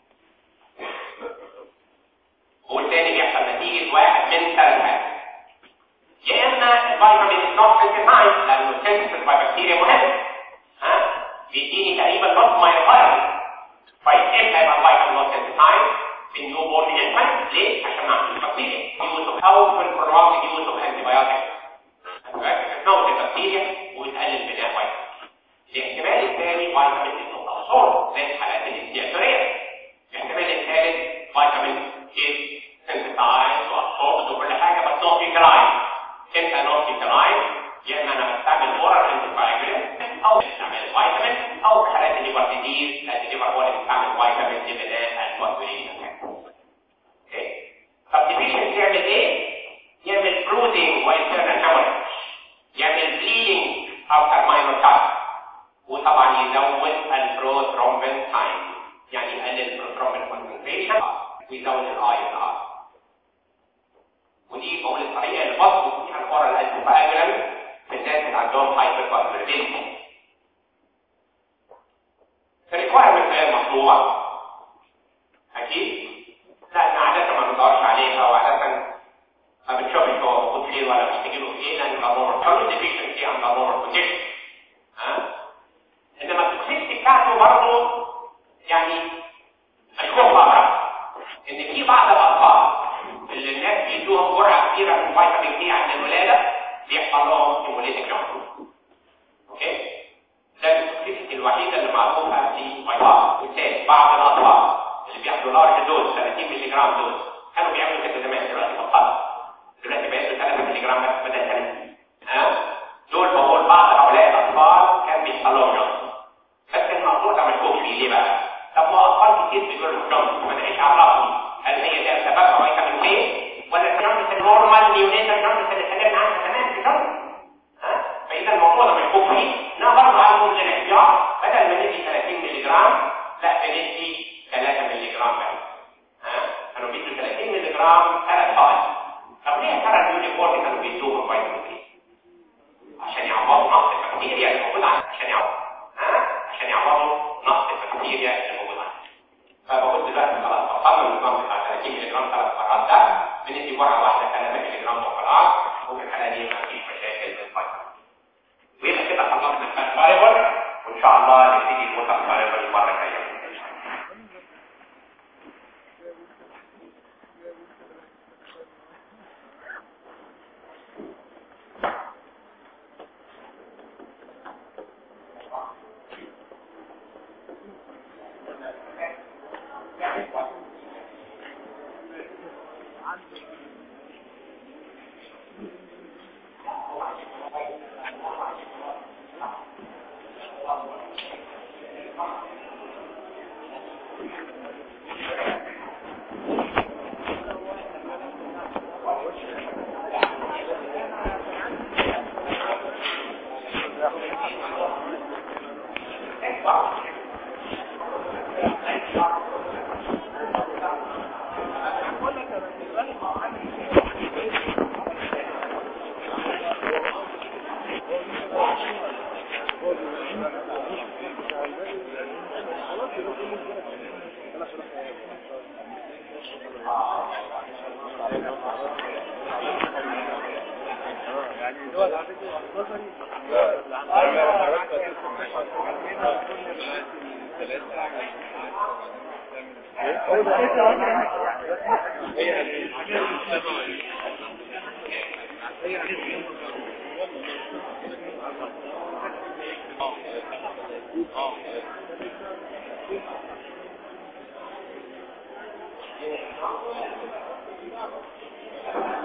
والثاني بيحصل نتيجه واحد من ثلاث حاجات يا اما الفيتامين نوت سنتيفايد لانه السنتيف البكتيريا مهم ها بيديني تقريبا نص ما يغير طيب امتى يبقى الفيتامين نوت سنتيفايد في النيو بورن انفانت ليه؟ عشان نعمل البكتيريا يوز اوف او في البرونج يوز اوف انتي بايوتكس نوت البكتيريا وتقلل بناء فيتامين الاحتمال الثاني فيتامين النوتاسول زي الحالات الاستياتوريه الاحتمال الثالث فيتامين ايه سنتيتايز وابسوربد وكل حاجه بس نوت يوتيلايز امتى نوت يوتيلايز يا اما انا بستعمل اورال انتي بايوتكس او بستعمل فيتامين او في حالات الليفر ديزيز لان الليفر هو اللي بيستعمل فيتامين لبناء الكوagulation اوكي طب ديفيشنسي يعمل ايه؟ يعمل بلودنج وانترنال هيموريج يعمل بليدنج افتر ماينور كات وطبعا يزود البروثرومبين تايم يعني يقلل البروثرومبين كونسنتريشن ويزود الاي ان ار ودي بقول الطريقه اللي بطلب فيها الاورال انتي بايوتكس في الناس اللي عندهم هايبر كونسنتريشن الريكوايرمنت غير مطلوبه اكيد لان عاده ما بندورش عليها وعاده ما بنشوفش هو موجود فين ولا محتاجينه في ايه لان الامور كل ديفيشنسي عند الامور بروتكشن ها انما التوكسيستي بتاعته برضه يعني كثيره من فيتامين دي عند الولاده بيحصل لهم هيموليتيك جامب اوكي ده التوكسيسيتي الوحيده اللي معروفه للفيتامين بالتالي بعض الاطفال اللي بياخدوا لارج دوز 30 مللي جرام دوز كانوا بيعملوا كده زمان دلوقتي بطلوا دلوقتي بقيت 3 مللي جرام بس بدل 30 ها دول بقول بعض هؤلاء الاطفال كان بيحصل لهم جامب بس الموضوع ده مشكوك فيه ليه بقى؟ طب ما اطفال كتير بيقولوا لهم جامب ما نعيش عرفني هل هي ده سببها فيتامين كي ولا الجامب النورمال نيونيتال جامب اللي اتكلمنا عنها زمان في جامب ها فاذا الموضوع ده مشكوك فيه انها برضه على وجه الاحتياط بدل ما ندي 30 مللي جرام لا بندي 3 مللي جرام بس ها كانوا بيدوا 30 مللي جرام ثلاث ساعات طب ليه ترى اليونيفورم كانوا بيدوهم فيتامين كي عشان يعوضوا نقص البكتيريا اللي موجود عندك عشان يعوضوا ها عشان يعوضوا نقص البكتيريا اللي موجود عندك فبقول دلوقتي خلاص بطلنا النظام بتاع 30 مللي جرام ثلاث مرات ده بندي واحده واحده 3 مللي جرام وخلاص وفي الحاله دي ما فيش مشاكل بالفيتامين ويبقى كده خلصنا الفات فايبر وان شاء الله نبتدي الموتى فايبر المره الجايه Oh.